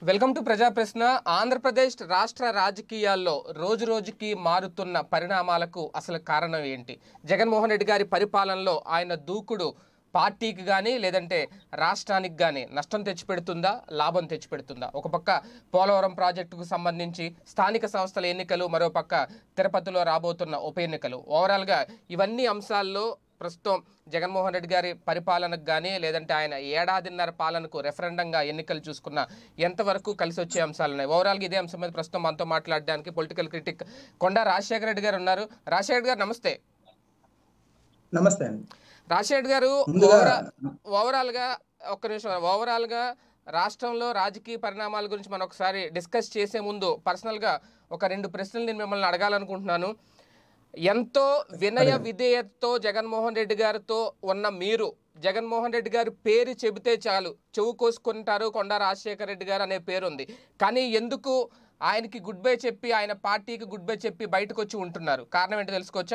Welcome to ప్రజా ప్రశ్న ఆంధ్రప్రదేశ్ రాష్ట్ర రాజకీయాల్లో రోజు రోజుకి మారుతున్న పరిణామాలకు అసలు కారణం ఏంటి జగన్మోహన్ రెడ్డి గారి పరిపాలనలో ఆయన దూకుడు పార్టీకి కానీ లేదంటే రాష్ట్రానికి కానీ నష్టం తెచ్చిపెడుతుందా లాభం తెచ్చిపెడుతుందా ఒక పక్క పోలవరం ప్రాజెక్టుకు సంబంధించి స్థానిక సంస్థల ఎన్నికలు మరో పక్క తిరుపతిలో రాబోతున్న ఉప ఎన్నికలు ఓవరాల్గా ఇవన్నీ అంశాల్లో ప్రస్తుతం జగన్మోహన్ రెడ్డి గారి పరిపాలనకు కానీ లేదంటే ఆయన ఏడాదిన్నర పాలనకు రెఫరెండంగా ఎన్నికలు చూసుకున్న ఎంతవరకు కలిసి వచ్చే అంశాలు ఉన్నాయి ఓవరాల్గా ఇదే అంశం మీద ప్రస్తుతం మనతో మాట్లాడడానికి పొలిటికల్ క్రిటిక్ కొండా రాజశేఖర రెడ్డి గారు ఉన్నారు రాజశేఖర రెడ్డి గారు నమస్తే నమస్తే అండి రాజశేఖర్ గారు ముందుగా ఓవరా- ఓవరాల్గా ఒక్క నిమిషం ఓవరాల్గా రాష్ట్రంలో రాజకీయ పరిణామాల గురించి మనం ఒకసారి డిస్కస్ చేసే ముందు పర్సనల్గా ఒక రెండు ప్రశ్నలు నేను మిమ్మల్ని అడగాలనుకుంటున్నాను ఎంతో వినయ విధేయతతో జగన్మోహన్ రెడ్డి గారితో ఉన్న మీరు జగన్మోహన్ రెడ్డి గారి పేరు చెబితే చాలు చెవు కోసుకుంటారు కొండా రాజశేఖర రెడ్డి గారు అనే పేరు ఉంది కానీ ఎందుకు ఆయనకి గుడ్ బై చెప్పి ఆయన పార్టీకి గుడ్ బై చెప్పి బయటకు వచ్చి ఉంటున్నారు కారణం ఏంటో తెలుసుకోవచ్చా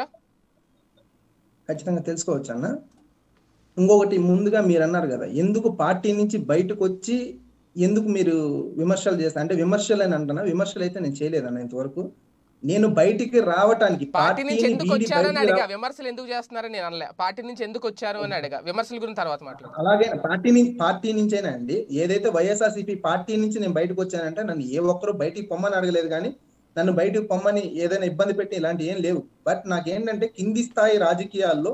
ఖచ్చితంగా తెలుసుకోవచ్చు అన్న ఇంకొకటి ముందుగా మీరు అన్నారు కదా ఎందుకు పార్టీ నుంచి బయటకు వచ్చి ఎందుకు మీరు విమర్శలు చేస్తా అంటే విమర్శలు అని అంటున్నా విమర్శలు అయితే నేను చేయలేదన్న ఇంతవరకు నేను బయటికి రావటానికి పార్టీ నుంచి పార్టీని ఎందుకు వీడి వచ్చారని బయటికి అడిగా రా- విమర్శలు ఎందుకు చేస్తున్నారని నేను అనలే పార్టీ నుంచి ఎందుకు వచ్చారు అని అడిగా విమర్శల గురించి తర్వాత మాట్లాడు అలాగే పార్టీ నుంచి పార్టీ నుంచేనా అండి ఏదైతే వైఎస్ఆర్సీపీ పార్టీ నుంచి నేను బయటకు వచ్చానంటే నన్ను ఏ ఒక్కరు బయటికి పొమ్మని అడగలేదు కానీ నన్ను బయటకు పొమ్మని ఏదైనా ఇబ్బంది పెట్టి ఇలాంటి ఏం లేవు బట్ నాకేంటంటే కింది స్థాయి రాజకీయాల్లో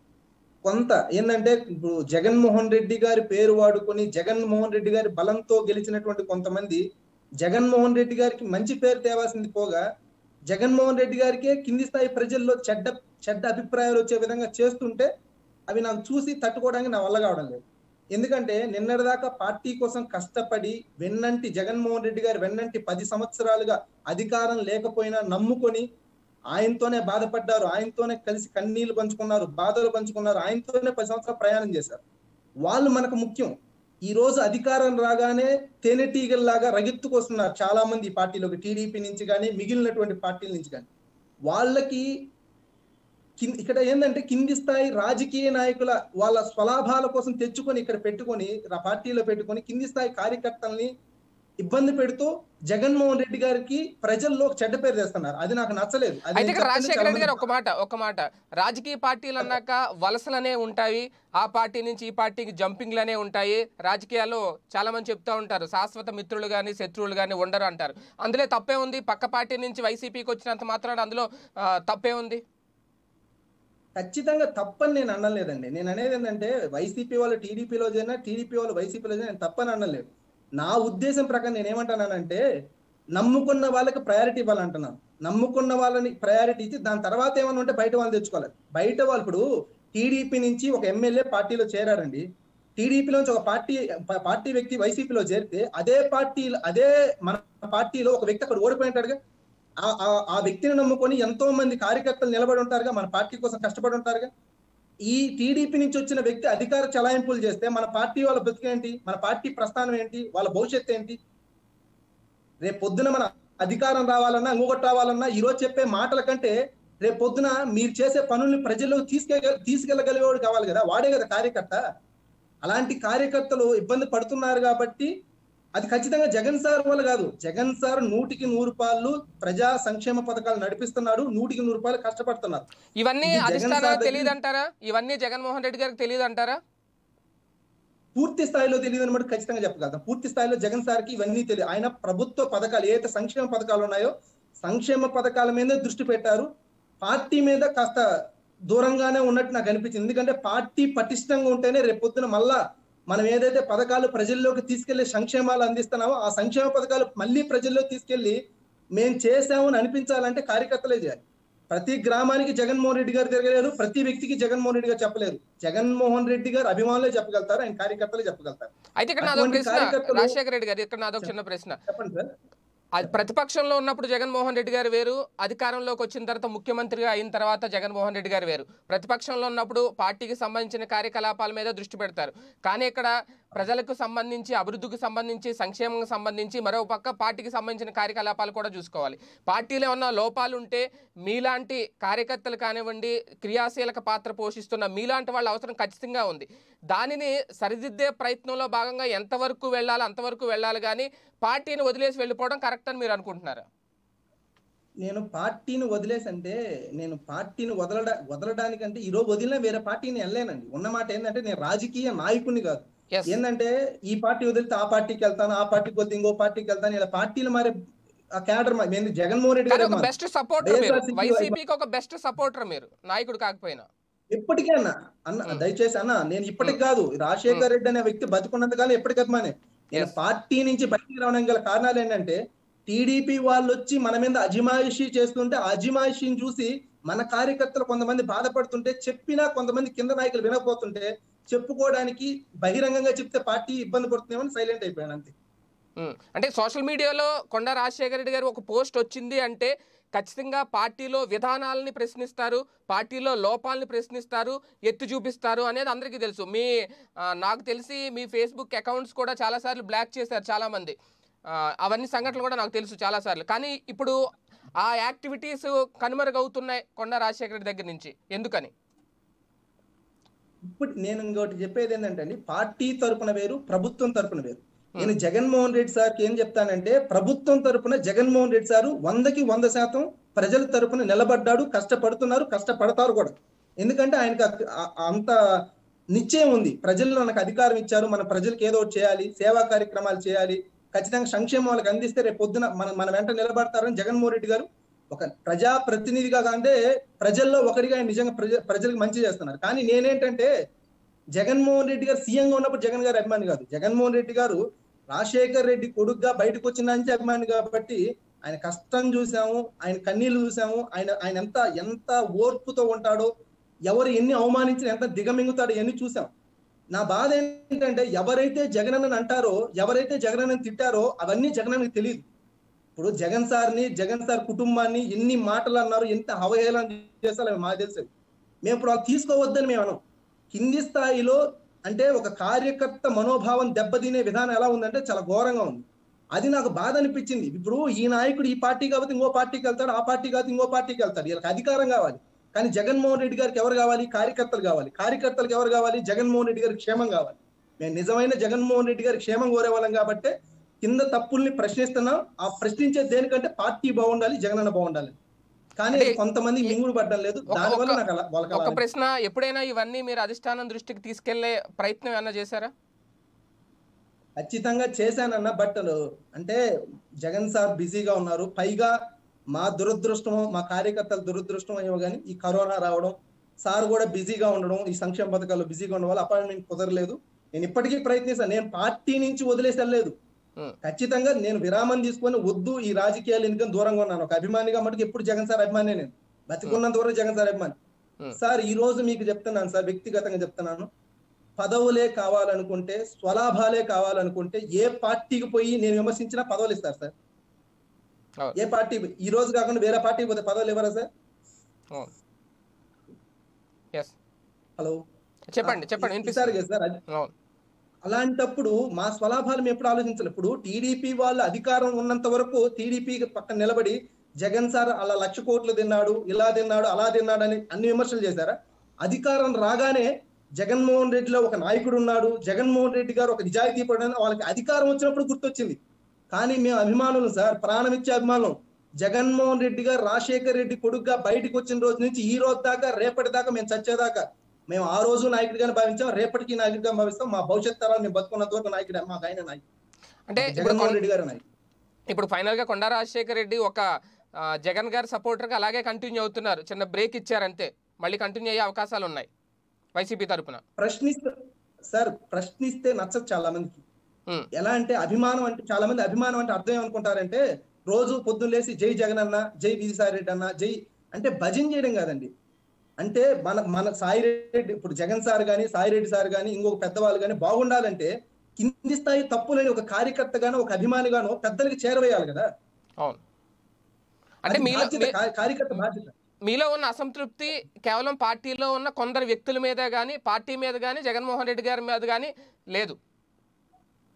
కొంత ఏంటంటే ఇప్పుడు జగన్మోహన్ రెడ్డి గారి పేరు వాడుకొని జగన్మోహన్ రెడ్డి గారి బలంతో గెలిచినటువంటి కొంతమంది జగన్మోహన్ రెడ్డి గారికి మంచి పేరు తేవాల్సింది పోగా జగన్మోహన్ రెడ్డి గారికే కింది స్థాయి ప్రజల్లో చెడ్డ చెడ్డ అభిప్రాయాలు వచ్చే విధంగా చేస్తుంటే అవి నాకు చూసి తట్టుకోవడానికి నా వల్ల కావడం లేదు ఎందుకంటే నిన్నటిదాకా పార్టీ కోసం కష్టపడి వెన్నంటి జగన్మోహన్ రెడ్డి గారు వెన్నంటి పది సంవత్సరాలుగా అధికారం లేకపోయినా నమ్ముకొని ఆయనతోనే బాధపడ్డారు ఆయనతోనే కలిసి కన్నీళ్లు పంచుకున్నారు బాధలు పంచుకున్నారు ఆయనతోనే పది సంవత్సరాలు ప్రయాణం చేశారు వాళ్ళు మనకు ముఖ్యం ఈ రోజు అధికారం రాగానే తేనెటీగల్లాగా రగెత్తుకొస్తున్నారు చాలా మంది ఈ పార్టీలోకి టీడీపీ నుంచి కానీ మిగిలినటువంటి పార్టీల నుంచి కానీ వాళ్ళకి కింద ఇక్కడ ఏంటంటే కింది స్థాయి రాజకీయ నాయకుల వాళ్ళ స్వలాభాల కోసం తెచ్చుకొని ఇక్కడ పెట్టుకొని ఆ పార్టీలో పెట్టుకొని కింది స్థాయి కార్యకర్తల్ని ఇబ్బంది పెడుతూ జగన్మోహన్ రెడ్డి గారికి ప్రజల్లో ఒక చెడ్డ పేరు తెస్తున్నారు అది నాకు నచ్చలేదు అది అయితే నేను ఇక్కడ చెప్తుంది రాజశేఖర చాలా రెడ్డి గారు మంది- ఒక మాట ఒక మాట రాజకీయ పార్టీలు అన్నాక వలసలనే ఉంటాయి ఆ పార్టీ నుంచి ఈ పార్టీకి జంపింగ్లనే ఉంటాయి రాజకీయాల్లో చాలా మంది చెప్తా ఉంటారు శాశ్వత మిత్రులు కానీ శత్రువులు కానీ ఉండరు అంటారు అందులో తప్పే ఉంది పక్క పార్టీ నుంచి వైసీపీకి వచ్చినంత మాత్రాన అందులో ఆ, తప్పే ఉంది ఖచ్చితంగా తప్పని నేను అనలేదండి నేను అనేది ఏంటంటే వైసీపీ వాళ్ళు టీడీపీలో చేరినా టీడీపీ వాళ్ళు వైసీపీలో చేరినా నేను తప్పని అనలేదు నా ఉద్దేశం ప్రకారం నేను ఏమంటున్నానంటే నమ్ముకున్న వాళ్ళకి ప్రయారిటీ ఇవ్వాలంటున్నాను నమ్ముకున్న వాళ్ళని ప్రయారిటీ ఇచ్చి దాని తర్వాత ఏమన్నా ఉంటే బయట వాళ్ళు తెచ్చుకోవాలి బయట వాళ్ళు ఇప్పుడు టీడీపీ నుంచి ఒక ఎమ్మెల్యే పార్టీలో చేరారండి టీడీపీలో నుంచి ఒక పార్టీ ప- పార్టీ వ్యక్తి వైసీపీలో చేరితే అదే పార్టీ అదే మన పార్టీలో ఒక వ్యక్తి అక్కడ ఓడిపోయింటాడుగా ఆ- ఆ- ఆ వ్యక్తిని నమ్ముకొని ఎంతో మంది కార్యకర్తలు నిలబడి ఉంటారుగా మన పార్టీ కోసం కష్టపడి ఉంటారుగా ఈ టీడీపీ నుంచి వచ్చిన వ్యక్తి అధికార చలాయింపులు చేస్తే మన పార్టీ వాళ్ళ బతికేంటి మన పార్టీ ప్రస్థానం ఏంటి వాళ్ళ భవిష్యత్తు ఏంటి రేపు పొద్దున మన అధికారం రావాలన్నా ఇంకొకటి రావాలన్నా ఈ రోజు చెప్పే మాటల కంటే రేపు పొద్దున మీరు చేసే పనుల్ని ప్రజల్లోకి తీసుకెళ్ళ తీసుకెళ్ళగలిగేవాడు కావాలి కదా వాడే కదా కార్యకర్త అలాంటి కార్యకర్తలు ఇబ్బంది పడుతున్నారు కాబట్టి అది ఖచ్చితంగా జగన్ సార్ వల్ల కాదు జగన్ సార్ నూటికి నూరు రూపాయలు ప్రజా సంక్షేమ పథకాలు నడిపిస్తున్నాడు నూటికి నూరు రూపాయలు కష్టపడుతున్నారు ఇవన్నీ ఇది జగన్ అధిష్టానానికి సార్ తెలియదు అంటారా ఇవన్నీ జగన్మోహన్ రెడ్డి గారికి తెలియదు అంటారా పూర్తి స్థాయిలో తెలియదు అనమాట ఖచ్చితంగా చెప్పగలుగుతాం పూర్తి స్థాయిలో జగన్ సార్కి ఇవన్నీ తెలియదు ఆయన ప్రభుత్వ పథకాలు ఏదైతే సంక్షేమ పథకాలు ఉన్నాయో సంక్షేమ పథకాల మీదే దృష్టి పెట్టారు పార్టీ మీద కాస్త దూరంగానే ఉన్నట్టు నాకు అనిపించింది ఎందుకంటే పార్టీ పటిష్టంగా ఉంటేనే రేపు పొద్దున మళ్ళా మనం ఏదైతే పథకాలు ప్రజల్లోకి తీసుకెళ్లి సంక్షేమాలు అందిస్తున్నామో ఆ సంక్షేమ పథకాలు మళ్ళీ ప్రజల్లోకి తీసుకెళ్లి మేము చేసామని అనిపించాలంటే కార్యకర్తలే చేయాలి ప్రతి గ్రామానికి జగన్మోహన్ రెడ్డి గారు తిరగలేరు ప్రతి వ్యక్తికి జగన్మోహన్ రెడ్డి గారు చెప్పలేరు జగన్మోహన్ రెడ్డి గారు అభిమానులే చెప్పగలుగుతారు ఆయన కార్యకర్తలే చెప్పగలుగుతారు అయితే ఇక్కడ నాదో అటువంటి ప్రశ్న కార్యకర్తలు- రాజశేఖర రెడ్డి గారు ఇక్కడ నాదొక చిన్న ప్రశ్న చెప్పండి సార్ అది ప్రతిపక్షంలో ఉన్నప్పుడు జగన్మోహన్ రెడ్డి గారు వేరు అధికారంలోకి వచ్చిన తర్వాత ముఖ్యమంత్రిగా అయిన తర్వాత జగన్మోహన్ రెడ్డి గారు వేరు ప్రతిపక్షంలో ఉన్నప్పుడు పార్టీకి సంబంధించిన కార్యకలాపాల మీద దృష్టి పెడతారు కానీ ఇక్కడ ప్రజలకు సంబంధించి అభివృద్ధికి సంబంధించి సంక్షేమం సంబంధించి మరో పక్క పార్టీకి సంబంధించిన కార్యకలాపాలు కూడా చూసుకోవాలి పార్టీలో ఉన్న లోపాలు ఉంటే మీలాంటి కార్యకర్తలు కానివ్వండి క్రియాశీలక పాత్ర పోషిస్తున్న మీలాంటి వాళ్ళ అవసరం ఖచ్చితంగా ఉంది దానిని సరిదిద్దే ప్రయత్నంలో భాగంగా ఎంతవరకు వెళ్ళాలి అంతవరకు వెళ్ళాలి కానీ పార్టీని వదిలేసి వెళ్ళిపోవడం కరెక్ట్ అని మీరు అనుకుంటున్నారా నేను పార్టీని వదిలేసి అంటే నేను పార్టీని వదలడా వదలడానికంటే ఈ రోజు వదిలినా వేరే పార్టీని వెళ్ళలేనండి ఉన్న మాట ఏంటంటే నేను రాజకీయ నాయకుడిని కాదు ఎస్ ఏంటంటే ఈ పార్టీ వదిలితే ఆ పార్టీకి వెళ్తాను ఆ పార్టీకి వద్దు ఇంకో పార్టీకి వెళ్తాను ఇలా పార్టీలు మారే ఆ క్యాడర్ మా- నేను జగన్మోహన్ రెడ్డి కానీ గారు ఒక బెస్ట్ సపోర్టర్ మీరు వైఎస్ఆర్సీపీ వైసీపీకి ఒక బెస్ట్ సపోర్టర్ మీరు నాయకుడు కాకపోయినా ఎప్పటికీ అన్న అన్న Hmm. దయచేసి అన్న నేను ఇప్పటికి కాదు రాజశేఖర్ రెడ్డి అనే వ్యక్తి బతుకున్నంత కాలం ఎప్పటికీ అభిమానే నేను Yes. పార్టీ నుంచి బయటికి రావడానికి గల కారణాలు ఏంటంటే టీడీపీ వాళ్ళు వచ్చి మన మీద అజిమాయిషీ చేస్తుంటే ఆ అజిమాయిషీని చూసి మన కార్యకర్తలు కొంతమంది బాధపడుతుంటే చెప్పినా కొంతమంది కింద నాయకులు వినకపోతుంటే చెప్పుకోవడానికి బహిరంగంగా చెప్తే పార్టీ ఇబ్బంది పడుతుందేమని సైలెంట్ అయిపోయాను అంతే ఉమ్, అంటే సోషల్ మీడియాలో కొండ రాజశేఖర రెడ్డి గారు ఒక పోస్ట్ వచ్చింది అంటే ఖచ్చితంగా పార్టీలో విధానాలని ప్రశ్నిస్తారు పార్టీలో లోపాలని ప్రశ్నిస్తారు ఎత్తి చూపిస్తారు అనేది అందరికీ తెలుసు మీ ఆ, నాకు తెలిసి మీ ఫేస్బుక్ అకౌంట్స్ కూడా చాలాసార్లు బ్లాక్ చేశారు చాలామంది ఆ, అవన్నీ సంఘటనలు కూడా నాకు తెలుసు చాలాసార్లు కానీ ఇప్పుడు ఆ యాక్టివిటీస్ కనుమరుగవుతున్నాయి కొండ రాజశేఖర రెడ్డి దగ్గర నుంచి ఎందుకని ఇప్పుడు నేను ఇంకోటి చెప్పేది ఏంటంటే అండి పార్టీ తరపున వేరు ప్రభుత్వం తరపున వేరు నేను జగన్మోహన్ రెడ్డి సార్కి ఏం చెప్తానంటే ప్రభుత్వం తరపున జగన్మోహన్ రెడ్డి సారు వందకి వంద శాతం ప్రజల తరపున నిలబడ్డాడు కష్టపడుతున్నారు కష్టపడతారు కూడా ఎందుకంటే ఆయనకు అక్- ఆ- అంత నిశ్చయం ఉంది ప్రజలు మనకు అధికారం ఇచ్చారు మన ప్రజలకు ఏదో ఒకటి చేయాలి సేవా కార్యక్రమాలు చేయాలి ఖచ్చితంగా సంక్షేమం వాళ్ళకి అందిస్తే రేపు పొద్దున మన మన వెంట నిలబడతారని జగన్మోహన్ రెడ్డి గారు ఒక ప్రజా ప్రతినిధిగా అంటే ప్రజల్లో ఒకరిగా ఆయన నిజంగా ప్రజ ప్రజలకు మంచి చేస్తున్నారు కానీ నేనేంటంటే జగన్మోహన్ రెడ్డి గారు సీఎంగా ఉన్నప్పుడు జగన్ గారు అభిమాని కాదు జగన్మోహన్ రెడ్డి గారు రాజశేఖర్ రెడ్డి కొడుకుగా బయటకు వచ్చిన నుంచి అభిమాని కాబట్టి ఆయన కష్టం చూసాము ఆయన కన్నీళ్లు చూసాము ఆయన ఆయన ఎంత ఎంత ఓర్పుతో ఉంటాడో ఎవరు ఎన్ని అవమానించిన ఎంత దిగమింగుతాడో ఎన్ని చూసాం నా బాధ ఏంటంటే ఎవరైతే జగనన్నని అంటారో ఎవరైతే జగనన్నని తిట్టారో అవన్నీ జగనన్నకి తెలియదు ఇప్పుడు జగన్ సార్ని జగన్ సార్ కుటుంబాన్ని ఎన్ని మాటలు అన్నారు ఎంత అవహేళన చేస్తారో అవి మాకు తెలుసు మేము ఇప్పుడు వాళ్ళు తీసుకోవద్దని మేము అనం కింది స్థాయిలో అంటే ఒక కార్యకర్త మనోభావం దెబ్బతినే విధానం ఎలా ఉందంటే చాలా ఘోరంగా ఉంది అది నాకు బాధ అనిపించింది ఇప్పుడు ఈ నాయకుడు ఈ పార్టీ కాబట్టి ఇంకో పార్టీకి వెళ్తాడు ఆ పార్టీ కాబట్టి ఇంకో పార్టీకి వెళ్తాడు వీళ్ళకి అధికారం కావాలి కానీ జగన్మోహన్ రెడ్డి గారికి ఎవరు కావాలి కార్యకర్తలు కావాలి కార్యకర్తలకు ఎవరు కావాలి జగన్మోహన్ రెడ్డి గారికి క్షేమం కావాలి మేము నిజమైన జగన్మోహన్ రెడ్డి గారికి క్షేమం కోరేవాళ్ళం కాబట్టి కింద తప్పుల్ని ప్రశ్నిస్తున్నాం ఆ ప్రశ్నించే దేనికంటే పార్టీ బాగుండాలి జగనన్న బాగుండాలి కానీ అంటే కొంతమంది మింగుడు పడ్డం లేదు ఒక- దానివల్ల ఒక- నాకు అలా వాళ్ళకి ఒక అలా ప్రశ్న ఎప్పుడైనా ఇవన్నీ మీరు అధిష్టానం దృష్టికి తీసుకెళ్లే ప్రయత్నం ఏమన్నా చేశారా ఖచ్చితంగా చేశానన్న బట్ అంటే జగన్ సార్ బిజీగా ఉన్నారు పైగా మా దురదృష్టం మా కార్యకర్తల దురదృష్టం ఏమో కానీ ఈ కరోనా రావడం సార్ కూడా బిజీగా ఉండడం ఈ సంక్షేమ పథకాల్లో బిజీగా ఉండడం వల్ల అపాయింట్మెంట్ కుదరలేదు నేను ఇప్పటికీ ప్రయత్నిస్తాను నేను పార్టీ నుంచి వదిలేసి వెళ్ళలేదు ఉమ్, ఖచ్చితంగా నేను విరామం తీసుకొని వద్దు ఈ రాజకీయాలు ఎందుకని దూరంగా ఉన్నాను ఒక అభిమానిగా మటుకు ఎప్పుడు జగన్ సార్ అభిమానే నేను బతికున్నంత వరకు జగన్ సార్ అభిమాని Hmm. సార్ ఈ రోజు మీకు చెప్తున్నాను సార్ వ్యక్తిగతంగా చెప్తున్నాను పదవులే కావాలనుకుంటే స్వలాభాలే కావాలనుకుంటే ఏ పార్టీకి పోయి నేను విమర్శించినా పదవులు ఇస్తారు సార్ అవును. ఏ పార్టీ ఈ రోజు కాకుండా వేరే పార్టీకి పోతే పదవులు ఇవ్వరా సార్ అవును ఎస్ హలో చెప్పండి చెప్పండి ఇస్తారు వినిపిస్తుంది కదా సార్ అది అవును అలాంటప్పుడు మా స్వలాభాలు మేము ఎప్పుడు ఆలోచించాలి ఇప్పుడు టీడీపీ వాళ్ళు అధికారం ఉన్నంత వరకు టీడీపీ పక్కన నిలబడి జగన్ సార్ అలా లక్ష కోట్లు తిన్నాడు ఇలా తిన్నాడు అలా తిన్నాడు అని అన్ని విమర్శలు చేశారా అధికారం రాగానే జగన్మోహన్ రెడ్డిలో ఒక నాయకుడు ఉన్నాడు జగన్మోహన్ రెడ్డి గారు ఒక నిజాయితీ పడిన వాళ్ళకి అధికారం వచ్చినప్పుడు గుర్తొచ్చింది కానీ మేము అభిమానులు సార్ ప్రాణం ఇచ్చే అభిమానులు జగన్మోహన్ రెడ్డి గారు రాజశేఖర్ రెడ్డి కొడుకుగా బయటకు వచ్చిన రోజు నుంచి ఈ రోజు దాకా రేపటి దాకా మేము చచ్చేదాకా మేము ఆ రోజు నాయకుడిగానే భావించాం రేపటికి నాయకుడిగా భావిస్తాం మా భవిష్యత్ తరాలు మేము బతుకున్నంత వరకు నాయకుడు మాకు ఆయన నాయకుడు అంటే ఇప్పుడు జగన్మోహన్ కొన్- రెడ్డి గారు నాయకుడు ఇప్పుడు ఫైనల్ గా కొండా రాజశేఖర్ రెడ్డి ఒక ఆ, జగన్ గారి సపోర్టర్ గా అలాగే కంటిన్యూ అవుతున్నారు చిన్న బ్రేక్ ఇచ్చారు అంతే మళ్ళీ కంటిన్యూ అయ్యే అవకాశాలు ఉన్నాయి వైసీపీ తరపున ప్రశ్నిస్తే సార్ ప్రశ్నిస్తే నచ్చదు చాలా మందికి ఉమ్, ఎలా అంటే అభిమానం అంటే చాలా మంది అభిమానం అంటే అర్థం ఏమనుకుంటారంటే రోజు పొద్దున్న లేసి జై జగన్ అన్న జై విజయసాయి రెడ్డి అన్న జై అంటే భజన చేయడం కాదండి అంటే మన మన సాయి రెడ్డి ఇప్పుడు జగన్ సార్ గాని సాయి రెడ్డి సార్ గాని ఇంకొక పెద్దవాళ్ళు గాని బాగుండాలంటే కింది స్థాయి తప్పులని ఒక కార్యకర్త గానో ఒక అభిమాని గానో పెద్దలకి చేరవేయాలి కదా అవును అంటే అది మీలో బాధ్యత, మీ- కా- కార్యకర్త బాధ్యత మీలో ఉన్న అసంతృప్తి కేవలం పార్టీలో ఉన్న కొందరు వ్యక్తుల మీద కానీ పార్టీ మీద కానీ జగన్మోహన్ రెడ్డి గారి మీద కానీ లేదు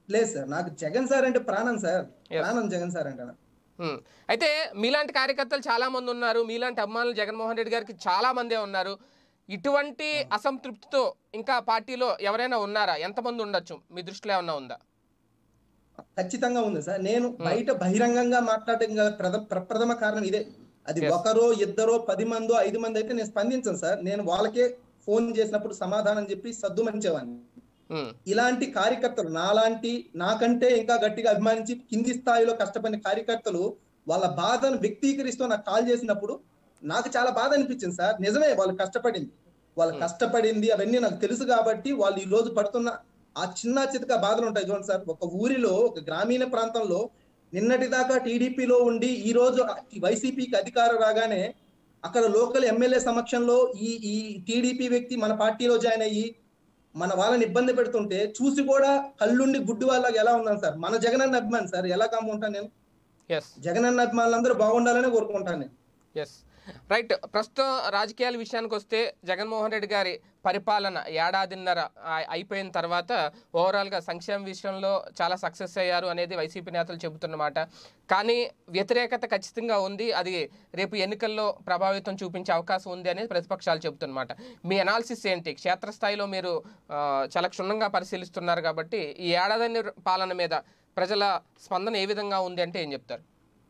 లేదు సార్ నాకు జగన్ సార్ అంటే ప్రాణం సార్ Yes. ప్రాణం జగన్ సార్ అంటే నాకు. ఉమ్. అయితే మీలాంటి కార్యకర్తలు చాలా మంది ఉన్నారు మీలాంటి అభిమానులు జగన్మోహన్ రెడ్డి గారికి చాలా మందే ఉన్నారు ఇటువంటి అసంతృప్తితో ఇంకా పార్టీలో ఎవరైనా ఉన్నారా ఎంతమంది ఉండొచ్చు మీ దృష్టిలో ఏమన్నా ఉందా ఖచ్చితంగా ఉంది సార్ నేను బయట బహిరంగంగా మాట్లాడటం గల ప్రథ- ప్రప్రథమ కారణం ఇదే అది Yes. ఒకరో ఇద్దరో పది మందో ఐదు మంది అయితే నేను స్పందించను సార్ నేను వాళ్ళకే ఫోన్ చేసినప్పుడు సమాధానం చెప్పి సద్దుమనిచేవాడిని ఉమ్. ఇలాంటి కార్యకర్తలు నాలాంటి నాకంటే ఇంకా గట్టిగా అభిమానించి కింది స్థాయిలో కష్టపడిన కార్యకర్తలు వాళ్ళ బాధను వ్యక్తీకరిస్తూ నాకు కాల్ చేసినప్పుడు నాకు చాలా బాధ అనిపించింది సార్ నిజమే వాళ్ళు కష్టపడింది వాళ్ళు కష్టపడింది అవన్నీ నాకు తెలుసు కాబట్టి వాళ్ళు ఈ రోజు పడుతున్న ఆ చిన్న చితక బాధలు ఉంటాయి చూడండి సార్ ఒక ఊరిలో ఒక గ్రామీణ ప్రాంతంలో నిన్నటి దాకా టీడీపీలో ఉండి ఈ రోజు వైసీపీకి అధికారం రాగానే అక్కడ లోకల్ ఎమ్మెల్యే సమక్షంలో ఈ ఈ టీడీపీ వ్యక్తి మన పార్టీలో జాయిన్ అయ్యి మన వాళ్ళని ఇబ్బంది పెడుతుంటే చూసి కూడా కళ్ళుండి గుడ్డి వాళ్ళకి ఎలా ఉన్నాను సార్ మన జగనన్న అభిమాని సార్ ఎలా కమ్ముంటాను నేను ఎస్ జగనన్న అభిమానులందరూ బాగుండాలని కోరుకుంటాను నేను ఎస్ రైట్ ప్రస్తుతం రాజకీయాల విషయానికి వస్తే జగన్మోహన్ రెడ్డి గారి పరిపాలన ఏడాదిన్నర ఆ- అయిపోయిన తర్వాత ఓవరాల్గా సంక్షేమ విషయంలో చాలా సక్సెస్ అయ్యారు అనేది వైసీపీ నేతలు చెబుతున్నమాట కానీ వ్యతిరేకత ఖచ్చితంగా ఉంది అది రేపు ఎన్నికల్లో ప్రభావితం చూపించే అవకాశం ఉంది అనేది ప్రతిపక్షాలు చెబుతున్నమాట మీ అనాలిసిస్ ఏంటి క్షేత్రస్థాయిలో మీరు ఆ, చాలా క్షుణ్ణంగా పరిశీలిస్తున్నారు కాబట్టి ఈ ఏడాది పాలన మీద ప్రజల స్పందన ఏ విధంగా ఉంది అంటే ఏం చెప్తారు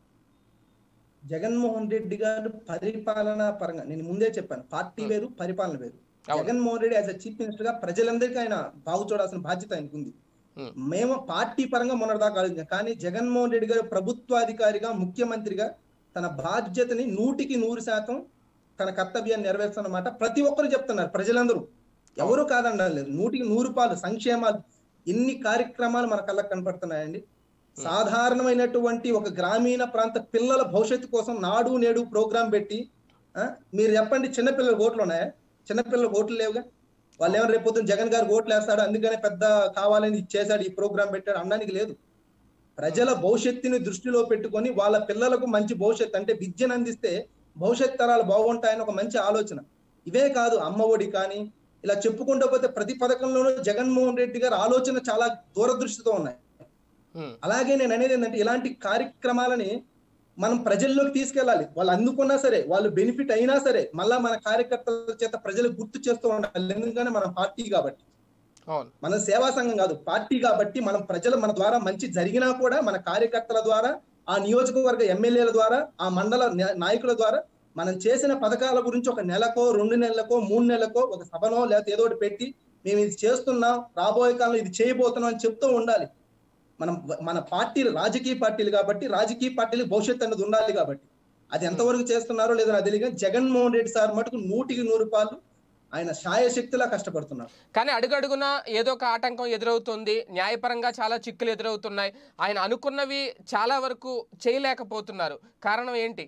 జగన్మోహన్ రెడ్డి గారు పరిపాలన పరంగా నేను ముందే చెప్పాను పార్టీ వేరు పరిపాలన వేరు అవును. Jaganmohan Reddy as a chief minister గా ప్రజలందరికీ ఆయన బాగు చూడాల్సిన బాధ్యత ఆయనకు ఉంది Hmm. మేము పార్టీ పరంగా మొన్నటిదాకా ఆలోచించాం కానీ జగన్మోహన్ రెడ్డి గారు ప్రభుత్వాధికారిగా ముఖ్యమంత్రిగా తన బాధ్యతని నూటికి నూరు శాతం తన కర్తవ్యాన్ని నెరవేరుస్తున్నమాట ప్రతి ఒక్కరు చెప్తున్నారు ప్రజలందరూ ఎవరు కాదనలేదు నూటికి నూరు పాలు సంక్షేమాలు ఎన్ని కార్యక్రమాలు మన కళ్ళకు కనపడుతున్నాయండి సాధారణమైనటువంటి ఒక గ్రామీణ ప్రాంత పిల్లల భవిష్యత్తు కోసం నాడు నేడు ప్రోగ్రాం పెట్టి ఆ, మీరు చెప్పండి చిన్నపిల్లల ఓట్లు ఉన్నాయా చిన్నపిల్లల ఓట్లు లేవుగా వాళ్ళు ఏమైనా రేపు పొద్దున్న జగన్ గారు ఓట్లు వేస్తాడు అందుకనే పెద్ద కావాలని ఇది చేశాడు ఈ ప్రోగ్రాం పెట్టాడు అనడానికి లేదు ప్రజల భవిష్యత్తుని దృష్టిలో పెట్టుకొని వాళ్ళ పిల్లలకు మంచి భవిష్యత్తు అంటే విద్యను అందిస్తే భవిష్యత్ తరాలు బాగుంటాయని ఒక మంచి ఆలోచన ఇవే కాదు అమ్మ ఒడి కానీ ఇలా చెప్పుకుంటూ పోతే ప్రతి పథకంలోనూ జగన్మోహన్ రెడ్డి గారి ఆలోచన చాలా దూరదృష్టితో ఉన్నాయి ఉమ్. అలాగే నేను అనేది ఏంటంటే ఇలాంటి కార్యక్రమాలని మనం ప్రజల్లోకి తీసుకెళ్ళాలి వాళ్ళు అందుకున్నా సరే వాళ్ళు బెనిఫిట్ అయినా సరే మళ్ళా మన కార్యకర్తల చేత ప్రజలకు గుర్తు చేస్తూ ఉండాలి ఎందుకంటే మనం పార్టీ కాబట్టి అవును మన సేవా సంఘం కాదు పార్టీ కాబట్టి మనం ప్రజలు మన ద్వారా మంచి జరిగినా కూడా మన కార్యకర్తల ద్వారా ఆ నియోజకవర్గ ఎమ్మెల్యేల ద్వారా ఆ మండల న- నాయకుల ద్వారా మనం చేసిన పథకాల గురించి ఒక నెలకో రెండు నెలలకో మూడు నెలలకో ఒక సభనో లేకపోతే ఏదో ఒకటి పెట్టి మేము ఇది చేస్తున్నాం రాబోయే కాలంలో ఇది చేయబోతున్నాం అని చెప్తూ ఉండాలి మనం మన పార్టీలు రాజకీయ పార్టీలు కాబట్టి రాజకీయ పార్టీలు భవిష్యత్తు అనేది ఉండాలి కాబట్టి అది ఎంతవరకు చేస్తున్నారో లేదో నాకు తెలియదు కానీ జగన్మోహన్ రెడ్డి సార్ మటుకు నూటికి నూరు పాలు ఆయన శాయశక్తిలా కష్టపడుతున్నారు కానీ అడుగడుగున ఏదో ఒక ఆటంకం ఎదురవుతుంది న్యాయపరంగా చాలా చిక్కులు ఎదురవుతున్నాయి ఆయన అనుకున్నవి చాలా వరకు చేయలేకపోతున్నారు కారణం ఏంటి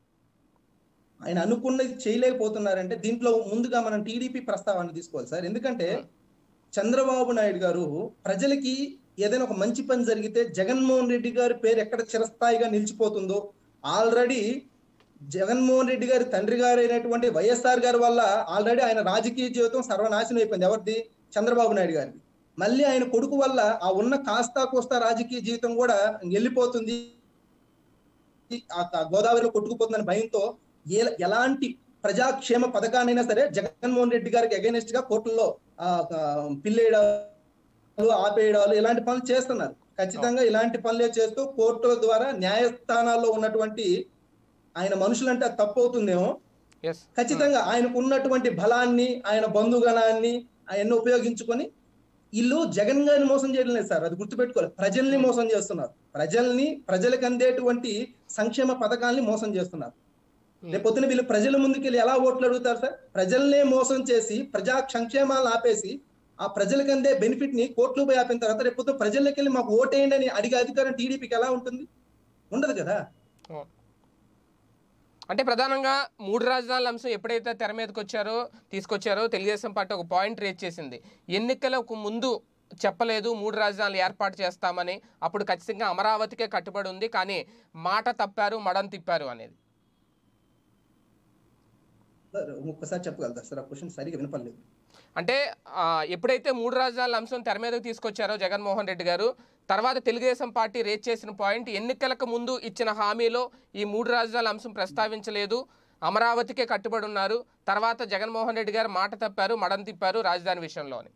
ఆయన అనుకున్నది చేయలేకపోతున్నారంటే దీంట్లో ముందుగా మనం టీడీపీ ప్రస్తావన తీసుకోవాలి సార్ ఎందుకంటే చంద్రబాబు నాయుడు గారు ప్రజలకి ఏదైనా ఒక మంచి పని జరిగితే జగన్మోహన్ రెడ్డి గారి పేరు ఎక్కడ చిరస్థాయిగా నిలిచిపోతుందో ఆల్రెడీ జగన్మోహన్ రెడ్డి గారి తండ్రి గారు అయినటువంటి వైఎస్ఆర్ గారి వల్ల ఆల్రెడీ ఆయన రాజకీయ జీవితం సర్వనాశనం అయిపోయింది ఎవరిది చంద్రబాబు నాయుడు గారిది మళ్ళీ ఆయన కొడుకు వల్ల ఆ ఉన్న కాస్తా కోస్తా రాజకీయ జీవితం కూడా వెళ్ళిపోతుంది ఆ ఆ గోదావరిలో కొట్టుకుపోతుందని భయంతో ఏ- ఎలాంటి ప్రజాక్షేమ పథకానైనా సరే జగన్మోహన్ రెడ్డి గారికి అగైనెస్ట్ గా కోర్టుల్లో ఆ, ఆ, పిల్లేయడాలు ఆపేయడాలు ఇలాంటి పనులు చేస్తున్నారు ఖచ్చితంగా ఇలాంటి పనులే చేస్తూ కోర్టుల ద్వారా న్యాయస్థానాల్లో ఉన్నటువంటి ఆయన మనుషులంటే అది తప్పు అవుతుందేమో ఎస్ ఖచ్చితంగా ఆయనకు ఉన్నటువంటి బలాన్ని ఆయన బంధుగణాన్ని ఆయన్ని ఉపయోగించుకొని వీళ్ళు జగన్ గారిని మోసం చేయడం లేదు సార్ అది గుర్తుపెట్టుకోవాలి ప్రజల్ని మోసం చేస్తున్నారు ప్రజల్ని ప్రజలకు అందేటువంటి సంక్షేమ పథకాల్ని మోసం చేస్తున్నారు రేపు పొద్దున వీళ్ళు ప్రజల ముందుకెళ్ళి ఎలా ఓట్లు అడుగుతారు సార్ ప్రజల్నే మోసం చేసి ప్రజా సంక్షేమాలను ఆపేసి ఆ ప్రజలకు అందే బెనిఫిట్ ని కోట్లు పోయి ఆపిన తర్వాత రేపు పొద్దున ప్రజల్లోకి వెళ్ళి మాకు ఓటేయండి అని అడిగే అధికారం టీడీపీకి ఎలా ఉంటుంది ఉండదు కదా అవును. అంటే ప్రధానంగా మూడు రాజధానుల అంశం ఎప్పుడైతే తెర మీదకి వచ్చారో తీసుకొచ్చారో తెలుగుదేశం పార్టీ ఒక పాయింట్ రేజ్ చేసింది ఎన్నికలకు ముందు చెప్పలేదు మూడు రాజధానులు ఏర్పాటు చేస్తామని అప్పుడు ఖచ్చితంగా అమరావతికే కట్టుబడి ఉంది కానీ మాట తప్పారు మడం తిప్పారు అనేది సార్, ఒక్కసారి చెప్పగలుగుతారు సార్ ఆ క్వశ్చన్ సరిగా వినపడలేదు అంటే ఆ, ఎప్పుడైతే మూడు రాజధానుల అంశం తెర మీదకు తీసుకొచ్చారో జగన్మోహన్ రెడ్డి గారు తర్వాత తెలుగుదేశం పార్టీ రేజ్ చేసిన పాయింట్ ఎన్నికలకు ముందు ఇచ్చిన హామీలో ఈ మూడు రాజధానుల అంశం ప్రస్తావించలేదు అమరావతికే కట్టుబడి ఉన్నారు తర్వాత జగన్మోహన్ రెడ్డి గారు మాట తప్పారు మడం తిప్పారు రాజధాని విషయంలోని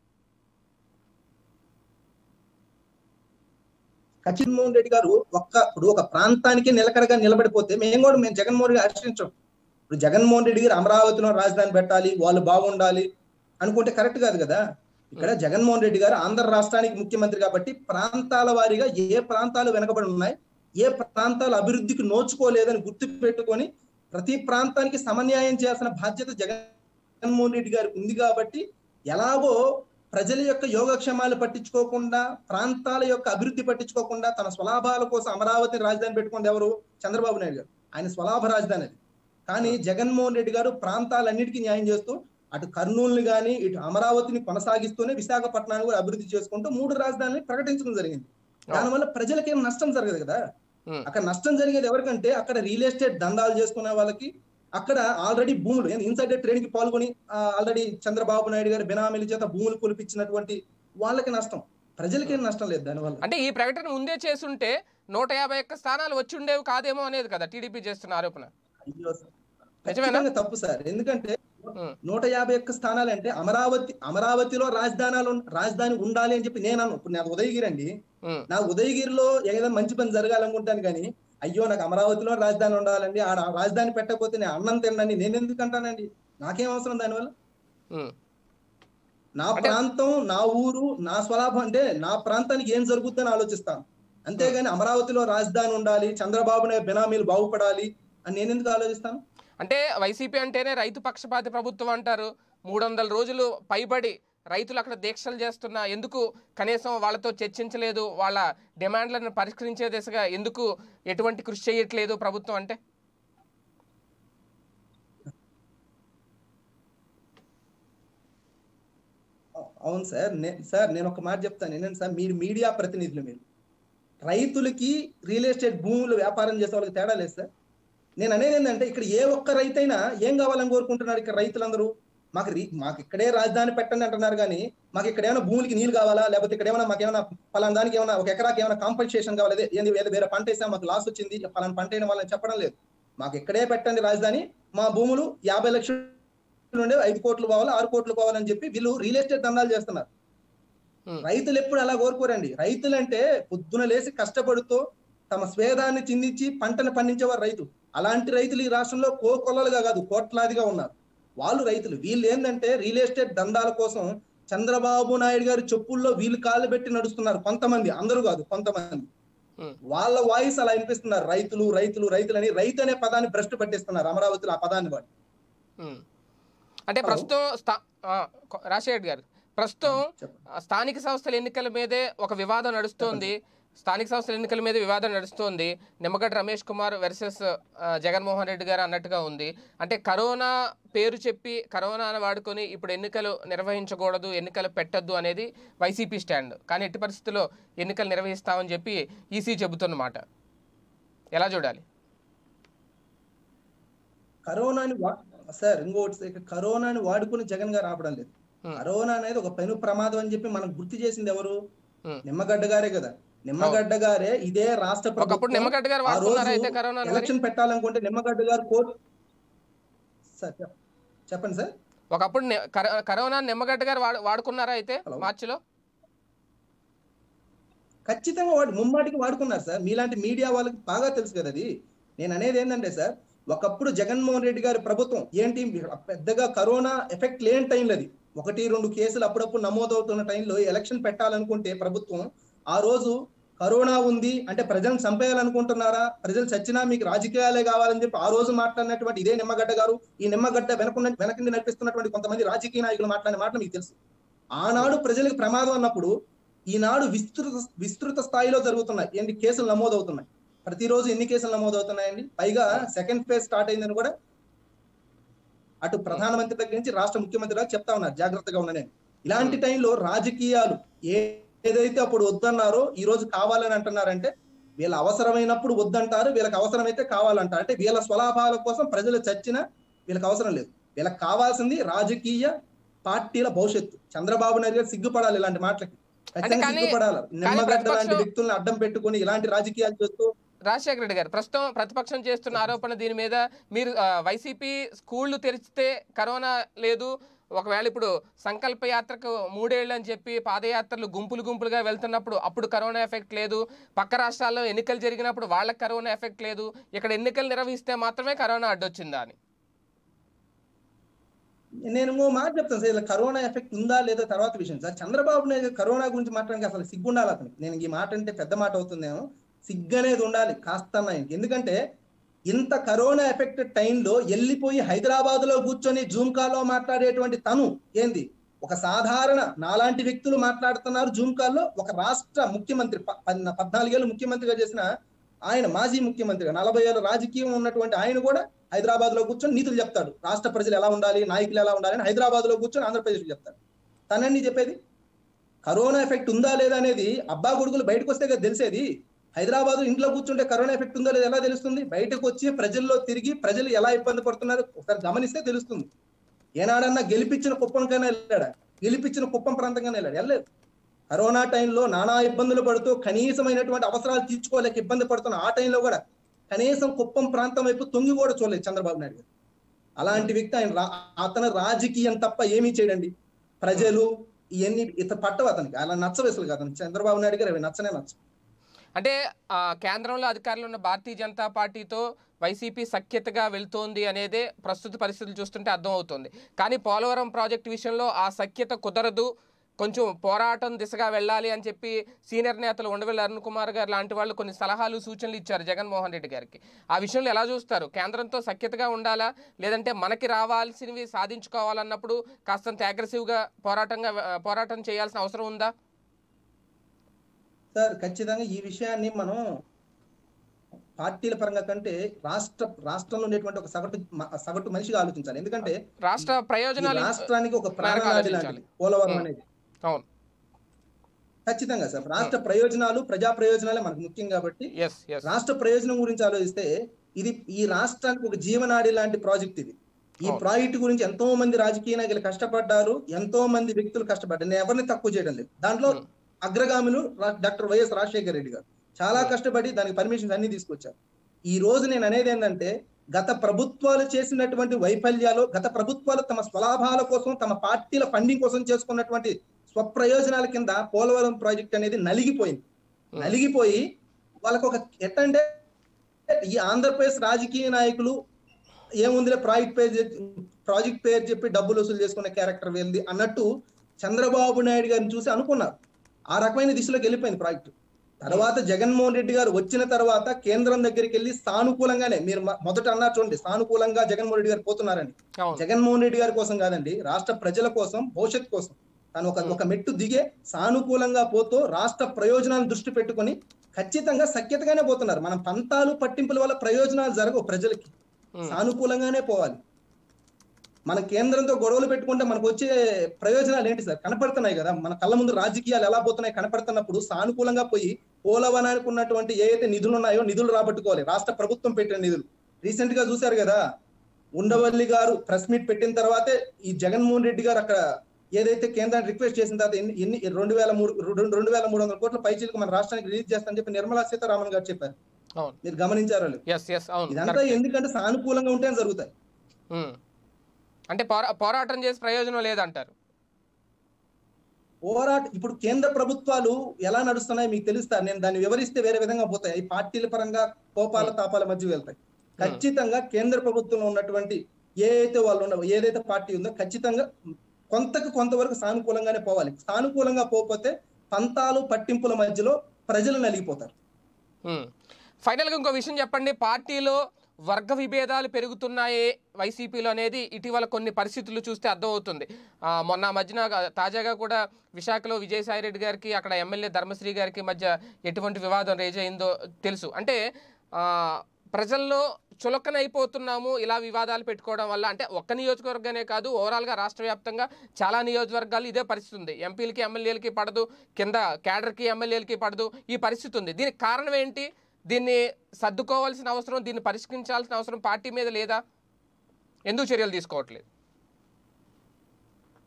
జగన్మోహన్ రెడ్డి గారు ఒక్క ఇప్పుడు ఒక ప్రాంతానికి నిలకడగా నిలబడిపోతే మేము కూడా మేము జగన్మోహన్ రెడ్డి హర్షించాం ఇప్పుడు జగన్మోహన్ రెడ్డి గారు అమరావతిలో రాజధాని పెట్టాలి వాళ్ళు బాగుండాలి అనుకుంటే కరెక్ట్ కాదు కదా ఇక్కడ జగన్మోహన్ రెడ్డి గారు ఆంధ్ర రాష్ట్రానికి ముఖ్యమంత్రి కాబట్టి ప్రాంతాల వారీగా ఏ ప్రాంతాలు వెనకబడి ఉన్నాయి ఏ ప్రాంతాలు అభివృద్ధికి నోచుకోలేదని గుర్తు పెట్టుకొని ప్రతి ప్రాంతానికి సమన్యాయం చేయాల్సిన బాధ్యత జగన్మోహన్ రెడ్డి గారికి ఉంది కాబట్టి ఎలాగో ప్రజల యొక్క యోగక్షేమాలు పట్టించుకోకుండా ప్రాంతాల యొక్క అభివృద్ధి పట్టించుకోకుండా తన స్వలాభాల కోసం అమరావతిని రాజధాని పెట్టుకుంది ఎవరు చంద్రబాబు నాయుడు గారు ఆయన స్వలాభ రాజధాని అది కానీ జగన్మోహన్ రెడ్డి గారు ప్రాంతాలన్నిటికీ న్యాయం చేస్తూ అటు కర్నూలుని కానీ ఇటు అమరావతిని కొనసాగిస్తూనే విశాఖపట్నాన్ని కూడా అభివృద్ధి చేసుకుంటూ మూడు రాజధానులు ప్రకటించడం జరిగింది దానివల్ల ప్రజలకి ఏం నష్టం జరగదు కదా ఉమ్, అక్కడ నష్టం జరిగేది ఎవరికంటే అక్కడ రియల్ ఎస్టేట్ దందాలు చేసుకునే వాళ్ళకి అక్కడ ఆల్రెడీ భూములు ఇన్సైడ్ ట్రేడ్ కి పాల్గొని ఆల్రెడీ చంద్రబాబు నాయుడు గారి బినామీల చేత భూములు కొలిపించినటువంటి వాళ్ళకి నష్టం ప్రజలకి ఏం నష్టం లేదు దానివల్ల అంటే ఈ ప్రకటన ముందే చేసుంటే నూట యాభై ఒక్క స్థానాలు వచ్చి ఉండేవి కాదేమో అనేది కదా టీడీపీ చేస్తున్న ఆరోపణ అయ్యో నిజమేనా? ఖచ్చితంగా తప్పు సార్ ఎందుకంటే ఉమ్, నూట యాభై ఒక్క స్థానాలు అంటే అమరావతి అమరావతిలో రాజధానాలు ఉన్- రాజధాని ఉండాలి అని చెప్పి నేను అన్నాను ఇప్పుడు నాకు ఉదయగిరి అండి ఉమ్, నా ఉదయగిరిలో ఏదైనా మంచి పని జరగాలనుకుంటాను కానీ అయ్యో నాకు అమరావతిలో రాజధాని ఉండాలండి ఆడ ఆ రాజధాని పెట్టకపోతే నేను అన్నం తినండి నేను ఎందుకు అంటానండి నాకేం అవసరం దానివల్ల ఉమ్, నా అంటే- ప్రాంతం నా ఊరు నా స్వలాభం అంటే నా ప్రాంతానికి ఏం జరుగుతుందని ఆలోచిస్తాను అంతేగాని అమరావతిలో రాజధాని ఉండాలి చంద్రబాబు నాయుడు బినామీలు బాగుపడాలి అని నేను ఎందుకు ఆలోచిస్తాను అంటే వైసీపీ అంటేనే రైతు పక్షపాతి ప్రభుత్వం అంటారు మూడు వందల రోజులు పైబడి రైతులు అక్కడ దీక్షలు చేస్తున్నా ఎందుకు కనీసం వాళ్ళతో చర్చించలేదు వాళ్ళ డిమాండ్లను పరిష్కరించే దిశగా ఎందుకు ఎటువంటి కృషి చేయట్లేదు ప్రభుత్వం అంటే అవును సార్ నే- సార్ నేను ఒక మాట చెప్తాను ఏంటంటే సార్ మీరు మీడియా ప్రతినిధులు మీరు రైతులకి రియల్ ఎస్టేట్ భూములు వ్యాపారం చేసే వాళ్ళకి తేడా లేదు సార్ నేను అనేది ఏంటంటే ఇక్కడ ఏ ఒక్క రైతైనా ఏం కావాలని కోరుకుంటున్నారు ఇక్కడ రైతులందరూ మాకు రీ- మాకు ఇక్కడే రాజధాని పెట్టండి అంటున్నారు కానీ మాకు ఇక్కడ ఏమైనా భూములకి నీళ్ళు కావాలా లేకపోతే ఇక్కడ ఏమైనా మాకు ఏమైనా పలానా దానికి ఏమైనా ఒక ఎకరాకి ఏమైనా కాంపన్సేషన్ కావాలి అదే ఏంది వేరే వేరే పంట వేసాం మాకు లాస్ వచ్చింది పలానా పంట అయిన వాళ్ళని చెప్పడం లేదు మాకు ఇక్కడే పెట్టండి రాజధాని మా భూములు యాభై లక్షలు నుండి ఐదు కోట్లు కావాలి ఆరు కోట్లు కావాలని చెప్పి వీళ్ళు రియల్ ఎస్టేట్ దందాలు చేస్తున్నారు Hmm. రైతులు ఎప్పుడు అలా కోరుకోరండి రైతులు అంటే పొద్దున లేసి కష్టపడుతూ తమ స్వేదాన్ని చిందించి పంటను పండించేవారు రైతు అలాంటి రైతులు ఈ రాష్ట్రంలో కోకొల్లలుగా కాదు కోట్లాదిగా ఉన్నారు వాళ్ళు రైతులు వీళ్ళు ఏంటంటే రియల్ ఎస్టేట్ దందాల కోసం చంద్రబాబు నాయుడు గారి చెప్పుల్లో వీళ్ళు కాళ్ళు పెట్టి నడుస్తున్నారు కొంతమంది అందరూ కాదు కొంతమంది Hmm. వాళ్ళ వాయిస్ అలా వినిపిస్తున్నారు రైతులు రైతులు రైతులు అని రైతు అనే పదాన్ని భ్రష్టు పట్టిస్తున్నారు అమరావతిలో ఆ పదాన్ని వాడి ఉమ్. అంటే ప్రస్తుతం స్థా ఆ, కొ- రాజశేఖర్ గారు ప్రస్తుతం చెప్పండి. ఆ, స్థానిక సంస్థల ఎన్నికల మీదే ఒక వివాదం నడుస్తోంది స్థానిక సంస్థల ఎన్నికల మీద వివాదం నడుస్తోంది నిమ్మగడ్డ రమేష్ కుమార్ వర్సెస్ జగన్మోహన్ రెడ్డి గారు అన్నట్టుగా ఉంది అంటే కరోనా పేరు చెప్పి కరోనాను వాడుకొని ఇప్పుడు ఎన్నికలు నిర్వహించకూడదు ఎన్నికలు పెట్టద్దు అనేది వైసీపీ స్టాండ్ కానీ ఎట్టి పరిస్థితుల్లో ఎన్నికలు నిర్వహిస్తామని చెప్పి ఈసీ చెబుతున్నమాట ఎలా చూడాలి కరోనాని వా- సార్ ఇంకోటి సార్, ఇక్కడ కరోనాని వాడుకుని జగన్ గారు ఆపడం లేదు Hmm. కరోనా అనేది ఒక పెను ప్రమాదం అని చెప్పి మనం గుర్తు చేసింది ఎవరు Hmm. నిమ్మగడ్డ గారే కదా నిమ్మగడ్డ గారే ఇదే రాష్ట్ర ఒకప్పుడు ప్రభుత్వం నిమ్మగడ్డ గారు ఆ వాడుకున్నారా రోజు అయితే కరోనా ఎలక్షన్ పెట్టాలనుకుంటే నిమ్మగడ్డ గారు కోర్టు సార్ చెప్- చెప్పండి సార్ ఒకప్పుడు ని- కర- కరోనా నిమ్మగడ్డ గారు వాడు వాడుకున్నారా అయితే Hello. మార్చిలో ఖచ్చితంగా వాడు ముమ్మాటికి వాడుకున్నారు సార్ మీలాంటి మీడియా వాళ్ళకి బాగా తెలుసు కదా అది నేను అనేది ఏంటంటే సార్ ఒకప్పుడు జగన్మోహన్ రెడ్డి గారి ప్రభుత్వం ఏంటి పెద్దగా కరోనా ఎఫెక్ట్ లేని టైంలో అది ఒకటి రెండు కేసులు అప్పుడప్పుడు నమోదవుతున్న టైంలో ఎలక్షన్ పెట్టాలనుకుంటే ప్రభుత్వం ఆ రోజు కరోనా ఉంది అంటే ప్రజలను చంపేయాలనుకుంటున్నారా ప్రజలు చచ్చినా మీకు రాజకీయాలే కావాలని చెప్పి ఆ రోజు మాట్లాడినటువంటి ఇదే నిమ్మగడ్డ గారు ఈ నిమ్మగడ్డ వెనకున్న వెనకండి నడిపిస్తున్నటువంటి కొంతమంది రాజకీయ నాయకులు మాట్లాడిన మాటలు మీకు తెలుసు ఆనాడు ప్రజలకు ప్రమాదం అన్నప్పుడు ఈనాడు విస్తృత విస్తృత స్థాయిలో జరుగుతున్నాయి ఏంటి కేసులు నమోదవుతున్నాయి ప్రతిరోజు ఎన్ని కేసులు నమోదవుతున్నాయండి పైగా సెకండ్ ఫేజ్ స్టార్ట్ అయిందని కూడా అటు ప్రధానమంత్రి దగ్గర నుంచి రాష్ట్ర ముఖ్యమంత్రి దాకా చెప్తా ఉన్నారు జాగ్రత్తగా ఉండని ఇలాంటి టైంలో రాజకీయాలు ఏ- ఏదైతే అప్పుడు వద్దన్నారో ఈ రోజు కావాలని అంటున్నారంటే వీళ్ళ అవసరమైనప్పుడు వద్దంటారు వీళ్ళకి అవసరమైతే కావాలంటారు అంటే వీళ్ళ స్వలాభాల కోసం ప్రజలు చచ్చినా వీళ్ళకి అవసరం లేదు వీళ్ళకి కావాల్సింది రాజకీయ పార్టీల భవిష్యత్తు చంద్రబాబు నాయుడు గారు సిగ్గుపడాలి ఇలాంటి మాటలకి ఖచ్చితంగా కానీ- సిగ్గుపడాలి నిమ్మగడ్డ లాంటి ప్రతిపక్షం- వ్యక్తులను అడ్డం పెట్టుకొని ఇలాంటి రాజకీయాలు చేస్తూ రాజశేఖర రెడ్డి గారు ప్రస్తుతం ప్రతిపక్షం చేస్తున్న ఆరోపణ దీని మీద మీరు ఆ, వైసీపీ స్కూళ్ళు తెరిచితే కరోనా లేదు ఒకవేళ ఇప్పుడు సంకల్ప యాత్రకు మూడేళ్ళు అని చెప్పి పాదయాత్రలు గుంపులు గుంపులుగా వెళ్తున్నప్పుడు అప్పుడు కరోనా ఎఫెక్ట్ లేదు పక్క రాష్ట్రాల్లో ఎన్నికలు జరిగినప్పుడు వాళ్ళకి కరోనా ఎఫెక్ట్ లేదు ఇక్కడ ఎన్నికలు నిర్వహిస్తే మాత్రమే కరోనా అడ్డొచ్చిందా అని నేను ఇంకో మాట చెప్తాను సార్ ఇలా కరోనా ఎఫెక్ట్ ఉందా లేదా తర్వాత విషయం సార్ చంద్రబాబు నాయుడు కరోనా గురించి మాట్లాడడానికి అసలు సిగ్గు ఉండాలి అతనికి నేను ఈ మాట అంటే పెద్ద మాట అవుతుందేమో సిగ్గు అనేది ఉండాలి కాస్త ఆయనకి ఎందుకంటే ఇంత కరోనా ఎఫెక్ట్ టైంలో వెళ్ళిపోయి హైదరాబాద్ లో కూర్చొని జూమ్ కాల్లో మాట్లాడేటువంటి తను ఏంది ఒక సాధారణ నాలాంటి వ్యక్తులు మాట్లాడుతున్నారు జూమ్ కాల్లో ఒక రాష్ట్ర ముఖ్యమంత్రి ప- పద్నా- పద్నాలుగేళ్ళు ముఖ్యమంత్రిగా చేసిన ఆయన మాజీ ముఖ్యమంత్రిగా నలభై ఏళ్ళ రాజకీయం ఉన్నటువంటి ఆయన కూడా హైదరాబాద్ లో కూర్చొని నీతులు చెప్తాడు రాష్ట్ర ప్రజలు ఎలా ఉండాలి నాయకులు ఎలా ఉండాలి అని హైదరాబాద్ లో కూర్చొని ఆంధ్రప్రదేశ్ చెప్తాడు తనని చెప్పేది కరోనా ఎఫెక్ట్ ఉందా లేదా అనేది అబ్బా కొడుకులు బయటకు వస్తే కదా తెలిసేది హైదరాబాద్ ఇంట్లో కూర్చుంటే కరోనా ఎఫెక్ట్ ఉందా లేదా ఎలా తెలుస్తుంది బయటకు వచ్చి ప్రజల్లో తిరిగి ప్రజలు ఎలా ఇబ్బంది పడుతున్నారు ఒకసారి గమనిస్తే తెలుస్తుంది ఏనాడన్నా గెలిపించిన కుప్పంకైనా వెళ్ళాడా గెలిపించిన కుప్పం ప్రాంతంగానే వెళ్ళాడు వెళ్ళలేదు కరోనా టైంలో నానా ఇబ్బందులు పడుతూ కనీసమైనటువంటి అవసరాలు తీర్చుకోలేక ఇబ్బంది పడుతున్న ఆ టైంలో కూడా కనీసం కుప్పం ప్రాంతం వైపు తొంగి కూడా చూడలేదు చంద్రబాబు నాయుడు గారు అలాంటి వ్యక్తి ఆయన రా- అతను రాజకీయం తప్ప ఏమీ చేయడండి ప్రజలు ఇవన్నీ ఇత పట్టవు అతనికి అలా నచ్చవేసలు అతను చంద్రబాబు నాయుడు గారు అవి నచ్చనే నచ్చ అంటే ఆ, కేంద్రంలో అధికారంలో ఉన్న భారతీయ జనతా పార్టీతో వైసీపీ సఖ్యతగా వెళ్తోంది అనేదే ప్రస్తుత పరిస్థితులు చూస్తుంటే అర్థమవుతుంది కానీ పోలవరం ప్రాజెక్టు విషయంలో ఆ సఖ్యత కుదరదు కొంచెం పోరాటం దిశగా వెళ్ళాలి అని చెప్పి సీనియర్ నేతలు ఉండవల్లి అరుణ్ కుమార్ గారు లాంటి వాళ్ళు కొన్ని సలహాలు సూచనలు ఇచ్చారు జగన్మోహన్ రెడ్డి గారికి ఆ విషయంలో ఎలా చూస్తారు కేంద్రంతో సఖ్యతగా ఉండాలా లేదంటే మనకి రావాల్సినవి సాధించుకోవాలన్నప్పుడు కాస్తంత అగ్రెసివ్గా పోరాటంగా పోరాటం చేయాల్సిన అవసరం ఉందా సార్ ఖచ్చితంగా ఈ విషయాన్ని మనం పార్టీల పరంగా కంటే రాష్ట్ర రాష్ట్రంలో ఉండేటువంటి ఒక సగటు మ- సగటు మనిషిగా ఆలోచించాలి ఎందుకంటే రాష్ట్ర ఈ ప్రయోజనాలు రాష్ట్రానికి ఒక ప్రాణనాడి ఆలోచించాలి. లాంటిది పోలవరం ఉం. అనేది అవును ఖచ్చితంగా సార్ రాష్ట్ర ప్రయోజనాలు ప్రజా ప్రయోజనాలే మనకు ముఖ్యం కాబట్టి ఎస్ ఎస్ రాష్ట్ర ప్రయోజనం గురించి ఆలోచిస్తే ఇది ఈ రాష్ట్రానికి ఒక జీవనాడి లాంటి ప్రాజెక్ట్ ఇది ఈ అవును. ప్రాజెక్ట్ గురించి ఎంతో మంది రాజకీయ నాయకులు కష్టపడ్డారు ఎంతో మంది వ్యక్తులు కష్టపడ్డారు నేను ఎవరిని తక్కువ చేయడం లేదు దాంట్లో ఉం. అగ్రగాములు రా- డాక్టర్ వైఎస్ రాజశేఖర రెడ్డి గారు చాలా ఉం. కష్టపడి దానికి పర్మిషన్స్ అన్ని తీసుకొచ్చారు ఈ రోజు నేను అనేది ఏంటంటే గత ప్రభుత్వాలు చేసినటువంటి వైఫల్యాలు గత ప్రభుత్వాలు తమ స్వలాభాల కోసం తమ పార్టీల ఫండింగ్ కోసం చేసుకున్నటువంటి స్వప్రయోజనాల కింద పోలవరం ప్రాజెక్ట్ అనేది నలిగిపోయింది ఉం. నలిగిపోయి వాళ్ళకు ఒక ఎట్టంటే ఈ ఆంధ్రప్రదేశ్ రాజకీయ నాయకులు ఏముందిలే ప్రాజెక్ట్ పేరు చెప్పి- ప్రాజెక్ట్ పేరు చెప్పి డబ్బులు వసూలు చేసుకునే క్యారెక్టర్ వెళ్ళింది అన్నట్టు చంద్రబాబు నాయుడు గారిని చూసి అనుకున్నారు ఆ రకమైన దిశలోకి వెళ్ళిపోయింది ప్రాజెక్ట్ తర్వాత జగన్మోహన్ రెడ్డి గారు వచ్చిన తర్వాత కేంద్రం దగ్గరికి వెళ్ళి సానుకూలంగానే మీరు మ- మొదట అన్నారు చూడండి సానుకూలంగా జగన్మోహన్ రెడ్డి గారు పోతున్నారని అవును జగన్మోహన్ రెడ్డి గారి కోసం కాదండి రాష్ట్ర ప్రజల కోసం భవిష్యత్ కోసం తను ఒక ఒక మెట్టు దిగే సానుకూలంగా పోతూ రాష్ట్ర ప్రయోజనాలను దృష్టి పెట్టుకొని ఖచ్చితంగా సఖ్యతగానే పోతున్నారు మనం పంతాలు పట్టింపుల వల్ల ప్రయోజనాలు జరగవు ప్రజలకి ఉం. సానుకూలంగానే పోవాలి మన కేంద్రంతో గొడవలు పెట్టుకుంటే మనకు వచ్చే ప్రయోజనాలు ఏంటి సార్ కనపడుతున్నాయి కదా మన కళ్ళ ముందు రాజకీయాలు ఎలా పోతున్నాయి కనపడుతున్నప్పుడు సానుకూలంగా పోయి పోలవనానికి ఉన్నటువంటి ఏ అయితే నిధులు ఉన్నాయో నిధులు రాబట్టుకోవాలి రాష్ట్ర ప్రభుత్వం పెట్టిన నిధులు రీసెంట్ గా చూశారు కదా ఉండవల్లి గారు ప్రెస్ మీట్ పెట్టిన తర్వాతే ఈ జగన్మోహన్ రెడ్డి గారు అక్కడ ఏదైతే కేంద్రాన్ని రిక్వెస్ట్ చేసిన తర్వాత ఎన్ని ఎన్ని రెండు వేల మూడు రెండు రెండు వేల మూడు వందల కోట్ల పైచీలకు మన రాష్ట్రానికి రిలీజ్ చేస్తానని చెప్పి నిర్మలా సీతారామన్ గారు చెప్పారు అవును మీరు గమనించారో లేదు ఎస్ ఎస్ అవును ఇదంతా correct. ఎందుకంటే సానుకూలంగా ఉంటేనే జరుగుతాయి ఉం. అంటే పోరా పోరాటం చేసి ప్రయోజనం లేదంటారు పోరాట ఇప్పుడు కేంద్ర ప్రభుత్వాలు ఎలా నడుస్తున్నాయి మీకు తెలుస్తారు నేను దాన్ని వివరిస్తే వేరే విధంగా పోతాయి ఈ పార్టీల పరంగా కోపాల తాపాల మధ్య వెళ్తాయి ఖచ్చితంగా కేంద్ర ప్రభుత్వంలో ఉన్నటువంటి ఏ అయితే వాళ్ళు ఉన్న ఏదైతే పార్టీ ఉందో ఖచ్చితంగా కొంతకు కొంతవరకు సానుకూలంగానే పోవాలి సానుకూలంగా పోకపోతే పంతాలు పట్టింపుల మధ్యలో ప్రజలు నలిగిపోతారు ఉం. ఫైనల్గా ఇంకో విషయం చెప్పండి పార్టీలో వర్గ విభేదాలు పెరుగుతున్నాయి వైసీపీలో అనేది ఇటీవల కొన్ని పరిస్థితులు చూస్తే అర్థమవుతుంది ఆ, మొన్న మధ్యన తాజాగా కూడా విశాఖలో విజయసాయి రెడ్డి గారికి అక్కడ ఎమ్మెల్యే ధర్మశ్రీ గారికి మధ్య ఎటువంటి వివాదం రేజ్ అయిందో తెలుసు అంటే ఆ, ప్రజల్లో చులకనైపోతున్నాము ఇలా వివాదాలు పెట్టుకోవడం వల్ల అంటే ఒక్క నియోజకవర్గానే కాదు ఓవరాల్గా రాష్ట్ర వ్యాప్తంగా చాలా నియోజకవర్గాలు ఇదే పరిస్థితి ఉంది ఎంపీలకి ఎమ్మెల్యేలకి పడదు కింద క్యాడర్కి ఎమ్మెల్యేలకి పడదు ఈ పరిస్థితి ఉంది దీనికి కారణం ఏంటి దీన్ని సర్దుకోవాల్సిన అవసరం దీన్ని పరిష్కరించాల్సిన అవసరం పార్టీ మీద లేదా ఎందుకు చర్యలు తీసుకోవట్లేదు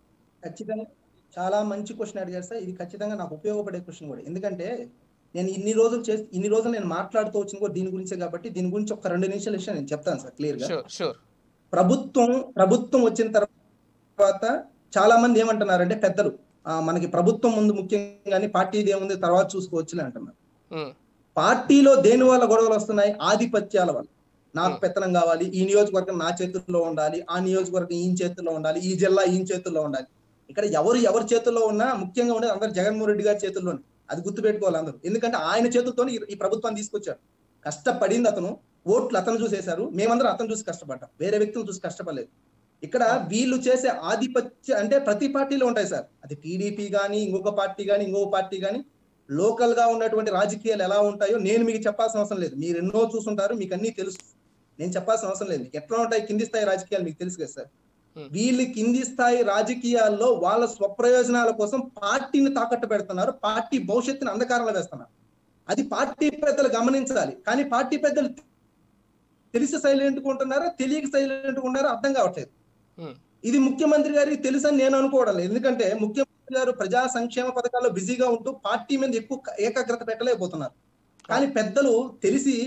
ఖచ్చితంగా చాలా మంచి క్వశ్చన్ అడిగారు సార్ ఇది ఖచ్చితంగా నాకు ఉపయోగపడే క్వశ్చన్ కూడా ఎందుకంటే నేను ఇన్ని రోజులు చేసి ఇన్ని రోజులు నేను మాట్లాడుతూ వచ్చింది కూడా దీని గురించే కాబట్టి దీని గురించి ఒక రెండు నిమిషాలు విషయం నేను చెప్తాను సార్ క్లియర్ గా షూర్ షూర్ ప్రభుత్వం ప్రభుత్వం వచ్చిన తర్వాత చాలా మంది ఏమంటున్నారంటే పెద్దలు ఆ, మనకి ప్రభుత్వం ముందు ముఖ్యంగానే పార్టీది ఏముంది తర్వాత చూసుకోవచ్చులే అంటున్నారు పార్టీలో దేని వల్ల గొడవలు వస్తున్నాయి ఆధిపత్యాల వల్ల నాకు Hmm. పెత్తనం కావాలి ఈ నియోజకవర్గం నా చేతుల్లో ఉండాలి ఆ నియోజకవర్గం ఈయన చేతుల్లో ఉండాలి ఈ జిల్లా ఈయన చేతుల్లో ఉండాలి ఇక్కడ ఎవరు ఎవరి చేతుల్లో ఉన్నా ముఖ్యంగా ఉండేది అందరు జగన్మోహన్ రెడ్డి గారి చేతుల్లోనే అది గుర్తుపెట్టుకోవాలి అందరూ ఎందుకంటే ఆయన చేతులతోనే ఈ- ఈ ప్రభుత్వాన్ని తీసుకొచ్చారు కష్టపడింది అతను ఓట్లు అతను చూసేశారు మేమందరం అతను చూసి కష్టపడ్డాం వేరే వ్యక్తులు చూసి కష్టపడలేదు ఇక్కడ వీళ్ళు చేసే ఆధిపత్య అంటే ప్రతి పార్టీలో ఉంటాయి సార్ అది టీడీపీ కానీ ఇంకొక పార్టీ కానీ ఇంకొక పార్టీ కానీ లోకల్ గా ఉన్నటువంటి రాజకీయాలు ఎలా ఉంటాయో నేను మీకు చెప్పాల్సిన అవసరం లేదు మీరు ఎన్నో చూసుంటారు మీకు అన్ని తెలుసు నేను చెప్పాల్సిన అవసరం లేదు మీకు ఎట్లా ఉంటాయి కింది స్థాయి రాజకీయాలు మీకు తెలుసు కదా సార్ Hmm. వీళ్ళు కింది స్థాయి రాజకీయాల్లో వాళ్ళ స్వప్రయోజనాల కోసం పార్టీని తాకట్టు పెడుతున్నారు పార్టీ భవిష్యత్తుని అంధకారంలో వేస్తున్నారు అది పార్టీ పెద్దలు గమనించాలి కానీ పార్టీ పెద్దలు తెలిసి సైలెంట్ గా ఉంటున్నారా తెలియక సైలెంట్ గా ఉన్నారో అర్థం కావట్లేదు ఇది ముఖ్యమంత్రి గారికి తెలుసని నేను అనుకోవడం లేదు ఎందుకంటే ముఖ్యమంత్రి గారు ప్రజా సంక్షేమ పథకాల్లో బిజీగా ఉంటూ పార్టీ మీద ఎక్కువ ఏకాగ్రత పెట్టలేకపోతున్నారు కానీ పెద్దలు తెలిసి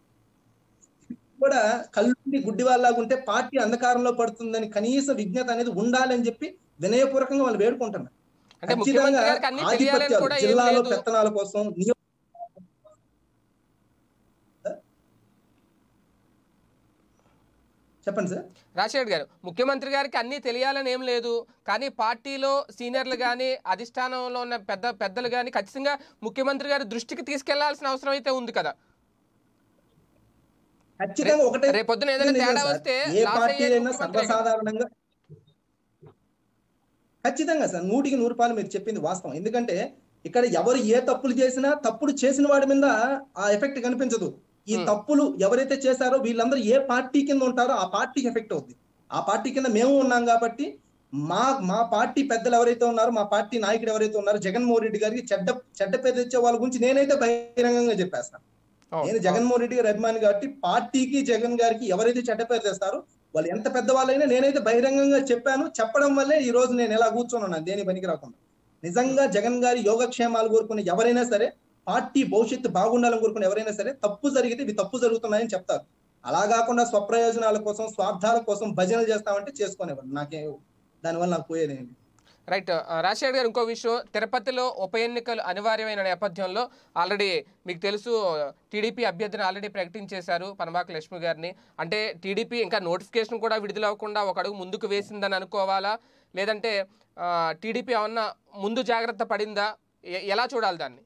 కూడా కళ్ళుండి గుడ్డి వాళ్ళలాగా ఉంటే పార్టీ అంధకారంలో పడుతుందని కనీస విజ్ఞత అనేది ఉండాలని చెప్పి వినయపూర్వకంగా వాళ్ళు వేడుకుంటున్నారు అంటే ముఖ్యమంత్రి ఖచ్చితంగా గారికి అన్ని తెలియాలని ఆధిపత్యాలు కూడా ఏం జిల్లాలో లేదు పెత్తనాల కోసం నియో- చెప్పండి సార్ రాజశేఖర్ గారు ముఖ్యమంత్రి గారికి అన్నీ తెలియాలని ఏం లేదు కానీ పార్టీలో సీనియర్లు కానీ అధిష్టానంలో ఉన్న పెద్ద పెద్దలు కానీ ఖచ్చితంగా ముఖ్యమంత్రి గారి దృష్టికి తీసుకెళ్లాల్సిన అవసరం అయితే ఉంది కదా ఖచ్చితంగా ఒకటే రేపొద్దున ఏదైనా నిజం తేడా సార్. వస్తే ఏ లాస్ పార్టీ అయ్యేది అయినా ముఖ్యమంత్రే కదా. సర్వసాధారణంగా ఖచ్చితంగా సార్ నూటికి నూరు రూపాయలు మీరు చెప్పింది వాస్తవం ఎందుకంటే ఇక్కడ ఎవరు ఏ తప్పులు చేసినా తప్పులు చేసిన వాడి మీద ఆ ఎఫెక్ట్ కనిపించదు ఈ Hmm. తప్పులు ఎవరైతే చేశారో వీళ్ళందరూ ఏ పార్టీ కింద ఉంటారో ఆ పార్టీకి ఎఫెక్ట్ అవుద్ది ఆ పార్టీ కింద మేము ఉన్నాం కాబట్టి మా మా పార్టీ పెద్దలు ఎవరైతే ఉన్నారో మా పార్టీ నాయకుడు ఎవరైతే ఉన్నారో జగన్మోహన్ రెడ్డి గారికి చెడ్డ చెడ్డ పేరు తెచ్చే వాళ్ళ గురించి నేనైతే బహిరంగంగా చెప్పేస్తాను అవును, నేను జగన్మోహన్ రెడ్డి గారి అభిమాని కాబట్టి పార్టీకి జగన్ గారికి ఎవరైతే చెడ్డ పేరు తెస్తారో వాళ్ళు ఎంత పెద్దవాళ్ళైనా నేనైతే బహిరంగంగా చెప్పాను చెప్పడం వల్లే ఈ రోజు నేను ఎలా కూర్చొని ఉన్నాను దేని పనికి రాకుండా నిజంగా జగన్ గారి యోగక్షేమాలు కోరుకునే ఎవరైనా సరే పార్టీ భవిష్యత్తు బాగుండాలని కోరుకునే ఎవరైనా సరే తప్పు జరిగితే ఇవి తప్పు జరుగుతున్నాయని చెప్తారు అలా కాకుండా స్వప్రయోజనాల కోసం స్వార్థాల కోసం భజనలు చేస్తామంటే చేసుకునేవారు నాకే దానివల్ల నాకు పోయేది ఏంటి రైట్ ఆ, రాజశేఖర్ గారు ఇంకో విషయం తిరుపతిలో ఉప ఎన్నికలు అనివార్యమైన నేపథ్యంలో ఆల్రెడీ మీకు తెలుసు టీడీపీ అభ్యర్థిని ఆల్రెడీ ప్రకటించేశారు పనబాక లక్ష్మి గారిని అంటే టీడీపీ ఇంకా నోటిఫికేషన్ కూడా విడుదల అవ్వకుండా ఒక అడుగు ముందుకు వేసిందని అనుకోవాలా లేదంటే టీడీపీ ఏమన్నా ముందు జాగ్రత్త పడిందా ఎ- ఎలా చూడాలి దాన్ని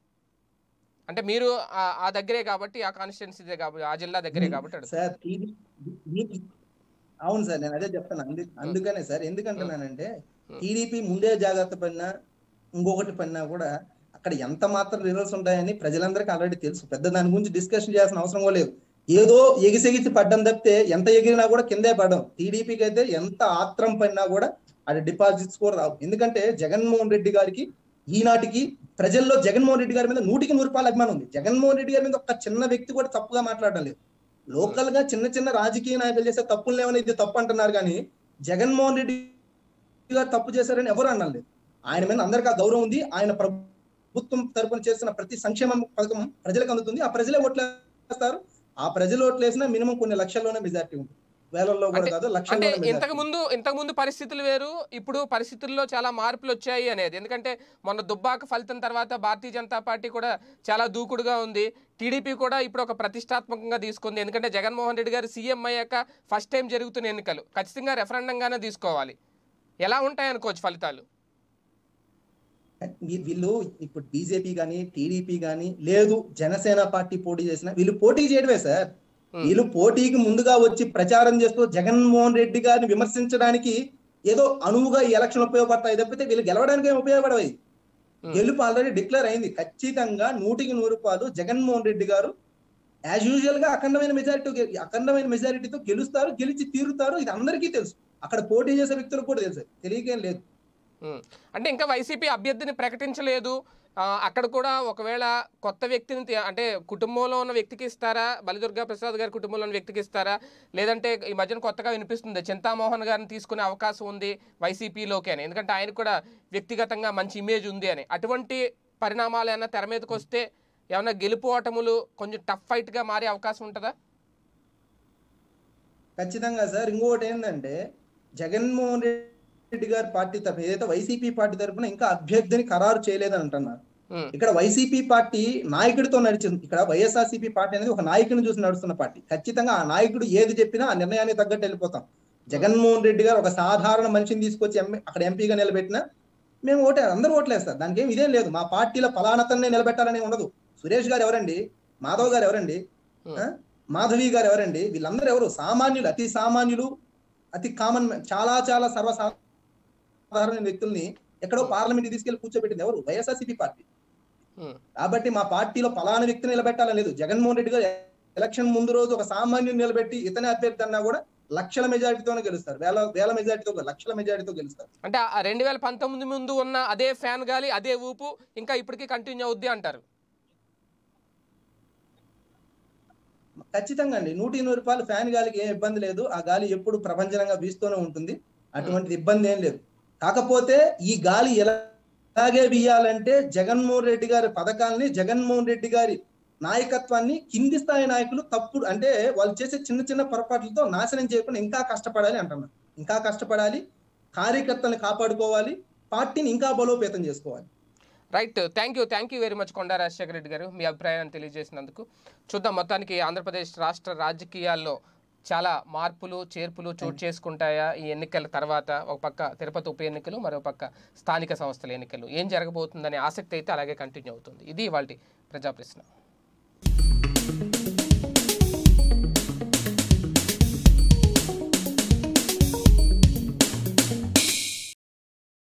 అంటే మీరు ఆ- ఆ దగ్గరే కాబట్టి ఆ కాన్స్టిట్యున్సీ కాబట్టి ఆ జిల్లా దగ్గరే కాబట్టి అడుగుతున్నా. సార్ ఇది- ఇది- అవును సార్ నేను అదే చెప్తాను అందు అందుకనే సార్ ఎందుకంటున్నానంటే టీడీపీ ముందే జాగ్రత్త పడినా ఇంకొకటి పడినా కూడా అక్కడ ఎంత మాత్రం రిజల్ట్స్ ఉంటాయని ప్రజలందరికీ ఆల్రెడీ తెలుసు పెద్ద దాని గురించి డిస్కషన్ చేయాల్సిన అవసరం కూడా లేదు ఏదో ఎగిసెగిసి పడ్డం తప్పితే ఎంత ఎగిరినా కూడా కిందే పడడం టీడీపీకి అయితే ఎంత ఆత్రం పడినా కూడా అది డిపాజిట్స్ కూడా రావు ఎందుకంటే జగన్మోహన్ రెడ్డి గారికి ఈనాటికి ప్రజల్లో జగన్మోహన్ రెడ్డి గారి మీద నూటికి నూరు రూపాయల అభిమానం ఉంది జగన్మోహన్ రెడ్డి గారి మీద ఒక చిన్న వ్యక్తి కూడా తప్పుగా మాట్లాడడం లేదు లోకల్ గా చిన్న చిన్న రాజకీయ నాయకులు చేసే తప్పులు లేవని ఇది తప్పు అంటున్నారు కానీ జగన్మోహన్ రెడ్డి గారు తప్పు చేశారని ఎవరు అనలేదు ఆయన మీద అందరికీ ఆ గౌరవం ఉంది ఆయన ప్రభుత్వం తరపున చేస్తున్న ప్రతి సంక్షేమ పథకం ప్రజలకు అందుతుంది ఆ ప్రజలే ఓట్లేస్తారు ఆ ప్రజలు ఓట్లేసినా మినిమం కొన్ని లక్షల్లోనే మెజార్టీ ఉంటుంది వేలల్లో కూడా అంటే- కాదు అంటే లక్షల్లోనే ఇంతకు మెజార్టీ ముందు ఇంతకు ముందు పరిస్థితులు వేరు ఇప్పుడు పరిస్థితుల్లో చాలా మార్పులు వచ్చాయి అనేది ఎందుకంటే మొన్న దుబ్బాక ఫలితం తర్వాత భారతీయ జనతా పార్టీ కూడా చాలా దూకుడుగా ఉంది టీడీపీ కూడా ఇప్పుడు ఒక ప్రతిష్టాత్మకంగా తీసుకుంది ఎందుకంటే జగన్మోహన్ రెడ్డి గారు సీఎం అయ్యాక ఫస్ట్ టైం జరుగుతున్న ఎన్నికలు ఖచ్చితంగా రెఫరెండంగానే తీసుకోవాలి ఎలా ఉంటాయి అనుకోవచ్చు ఫలితాలు వీ- వీళ్ళు ఇప్పుడు బీజేపీ గానీ టీడీపీ గానీ లేదు జనసేన పార్టీ పోటీ చేసిన వీళ్ళు పోటీ చేయడమే సార్ Hmm. వీళ్ళు పోటీకి ముందుగా వచ్చి ప్రచారం చేస్తూ జగన్మోహన్ రెడ్డి గారిని విమర్శించడానికి ఏదో అనువుగా ఈ ఎలక్షన్ ఉపయోగపడతాయి తప్పితే వీళ్ళు గెలవడానికి ఏం ఉపయోగపడవు Hmm. గెలుపు ఆల్రెడీ డిక్లేర్ అయింది ఖచ్చితంగా నూటికి నూరు రూపాయలు జగన్మోహన్ రెడ్డి గారు యాజ్ యూజువల్ గా అఖండమైన మెజారిటీ అఖండమైన మెజారిటీతో గెలుస్తారు గెలిచి తీరుతారు ఇది అందరికీ తెలుసు అక్కడ పోటీ చేసే వ్యక్తులకు కూడా తెలుసు తెలియకేం లేదు ఉమ్. అంటే ఇంకా వైసీపీ అభ్యర్థిని ప్రకటించలేదు ఆ, అక్కడ కూడా ఒకవేళ కొత్త వ్యక్తిని తీ- అంటే కుటుంబంలో ఉన్న వ్యక్తికి ఇస్తారా బలిదుర్గా ప్రసాద్ గారి కుటుంబంలో ఉన్న వ్యక్తికి ఇస్తారా లేదంటే ఈ మధ్యన కొత్తగా వినిపిస్తుంది చింతామోహన్ గారిని తీసుకునే అవకాశం ఉంది వైసీపీలోకి అని ఎందుకంటే ఆయన కూడా వ్యక్తిగతంగా మంచి ఇమేజ్ ఉంది అని అటువంటి పరిణామాలు ఏమైనా తెర మీదకి వస్తే ఏమైనా గెలుపు ఓటములు కొంచెం టఫ్ ఫైట్గా మారే అవకాశం ఉంటుందా ఖచ్చితంగా సార్ ఇంకొకటి ఏంటంటే జగన్మోహన్ రెడ్డి గారి పార్టీ తరఫున ఏదైతే వైసీపీ పార్టీ తరఫున ఇంకా అభ్యర్థిని ఖరారు చేయలేదని అంటున్నారు ఉమ్, ఇక్కడ వైసీపీ పార్టీ నాయకుడితో నడిచింది ఇక్కడ వైఎస్ఆర్సీపీ పార్టీ అనేది ఒక నాయకుడిని చూసి నడుస్తున్న పార్టీ ఖచ్చితంగా ఆ నాయకుడు ఏది చెప్పినా ఆ నిర్ణయానికి తగ్గట్టు వెళ్ళిపోతాం జగన్మోహన్ రెడ్డి గారు ఒక సాధారణ మనిషిని తీసుకొచ్చి ఎంపీ అక్కడ ఎంపీగా నిలబెట్టినా మేము ఓటే అందరూ ఓట్లేస్తారు దానికి ఏం ఇదేం లేదు మా పార్టీలో ఫలానతనే నిలబెట్టాలని ఉండదు సురేష్ గారు ఎవరండి మాధవ్ గారు ఎవరండి ఉమ్. ఆ? మాధవి గారు ఎవరండి వీళ్ళందరూ ఎవరు సామాన్యులు అతి సామాన్యులు అతి కామన్ చాలా చాలా సర్వసాధారణ వ్యక్తుల్ని ఎక్కడో పార్లమెంట్ తీసుకెళ్లి కూర్చోబెట్టింది ఎవరు వైఎస్ఆర్సీపీ పార్టీ ఉమ్. కాబట్టి మా పార్టీలో ఫలానా వ్యక్తిని నిలబెట్టాలని లేదు జగన్మోహన్ రెడ్డి గారు ఎలక్షన్ ముందు రోజు ఒక సామాన్యుని నిలబెట్టి ఇతనే అభ్యర్థి అన్నా కూడా లక్షల మెజారిటీతోనే గెలుస్తారు వేల వేల మెజారిటీతో కాదు, లక్షల మెజారిటీతో గెలుస్తారు అంటే ఆ రెండు వేల పంతొమ్మిది ముందు ఉన్న అదే ఫ్యాన్ గాలి అదే ఊపు ఇంకా ఇప్పటికీ కంటిన్యూ అవుద్ది అంటారు ఖచ్చితంగా అండి నూట ఎనిమిది రూపాయలు ఫ్యాన్ గాలికి ఏం ఇబ్బంది లేదు ఆ గాలి ఎప్పుడు ప్రభంజనంగా వీస్తూనే ఉంటుంది అటువంటి ఇబ్బంది ఏం లేదు కాకపోతే ఈ గాలి ఎలాగే వీయాలంటే జగన్మోహన్ రెడ్డి గారి పథకాల్ని జగన్మోహన్ రెడ్డి గారి నాయకత్వాన్ని కింది స్థాయి నాయకులు తప్పుడు అంటే వాళ్ళు చేసే చిన్న చిన్న పొరపాట్లతో నాశనం చేయకుండా ఇంకా కష్టపడాలి అంటున్నారు ఇంకా కష్టపడాలి కార్యకర్తల్ని కాపాడుకోవాలి పార్టీని ఇంకా బలోపేతం చేసుకోవాలి right thank you thank you very much Konda Rajasekhara Reddy గారు మీ అభిప్రాయాన్ని తెలియజేసినందుకు చూద్దాం మొత్తానికి ఆంధ్రప్రదేశ్ రాష్ట్ర రాజకీయాల్లో చాలా మార్పులు చేర్పులు చోటు చేసుకుంటాయా ఈ ఎన్నికల తర్వాత ఒక పక్క తిరుపతి ఉప ఎన్నికలు మరో పక్క స్థానిక సంస్థల ఎన్నికలు ఏం జరగబోతుందనే ఆసక్తి అయితే అలాగే కంటిన్యూ అవుతుంది ఇది వాళ్ళ ప్రజా ప్రశ్న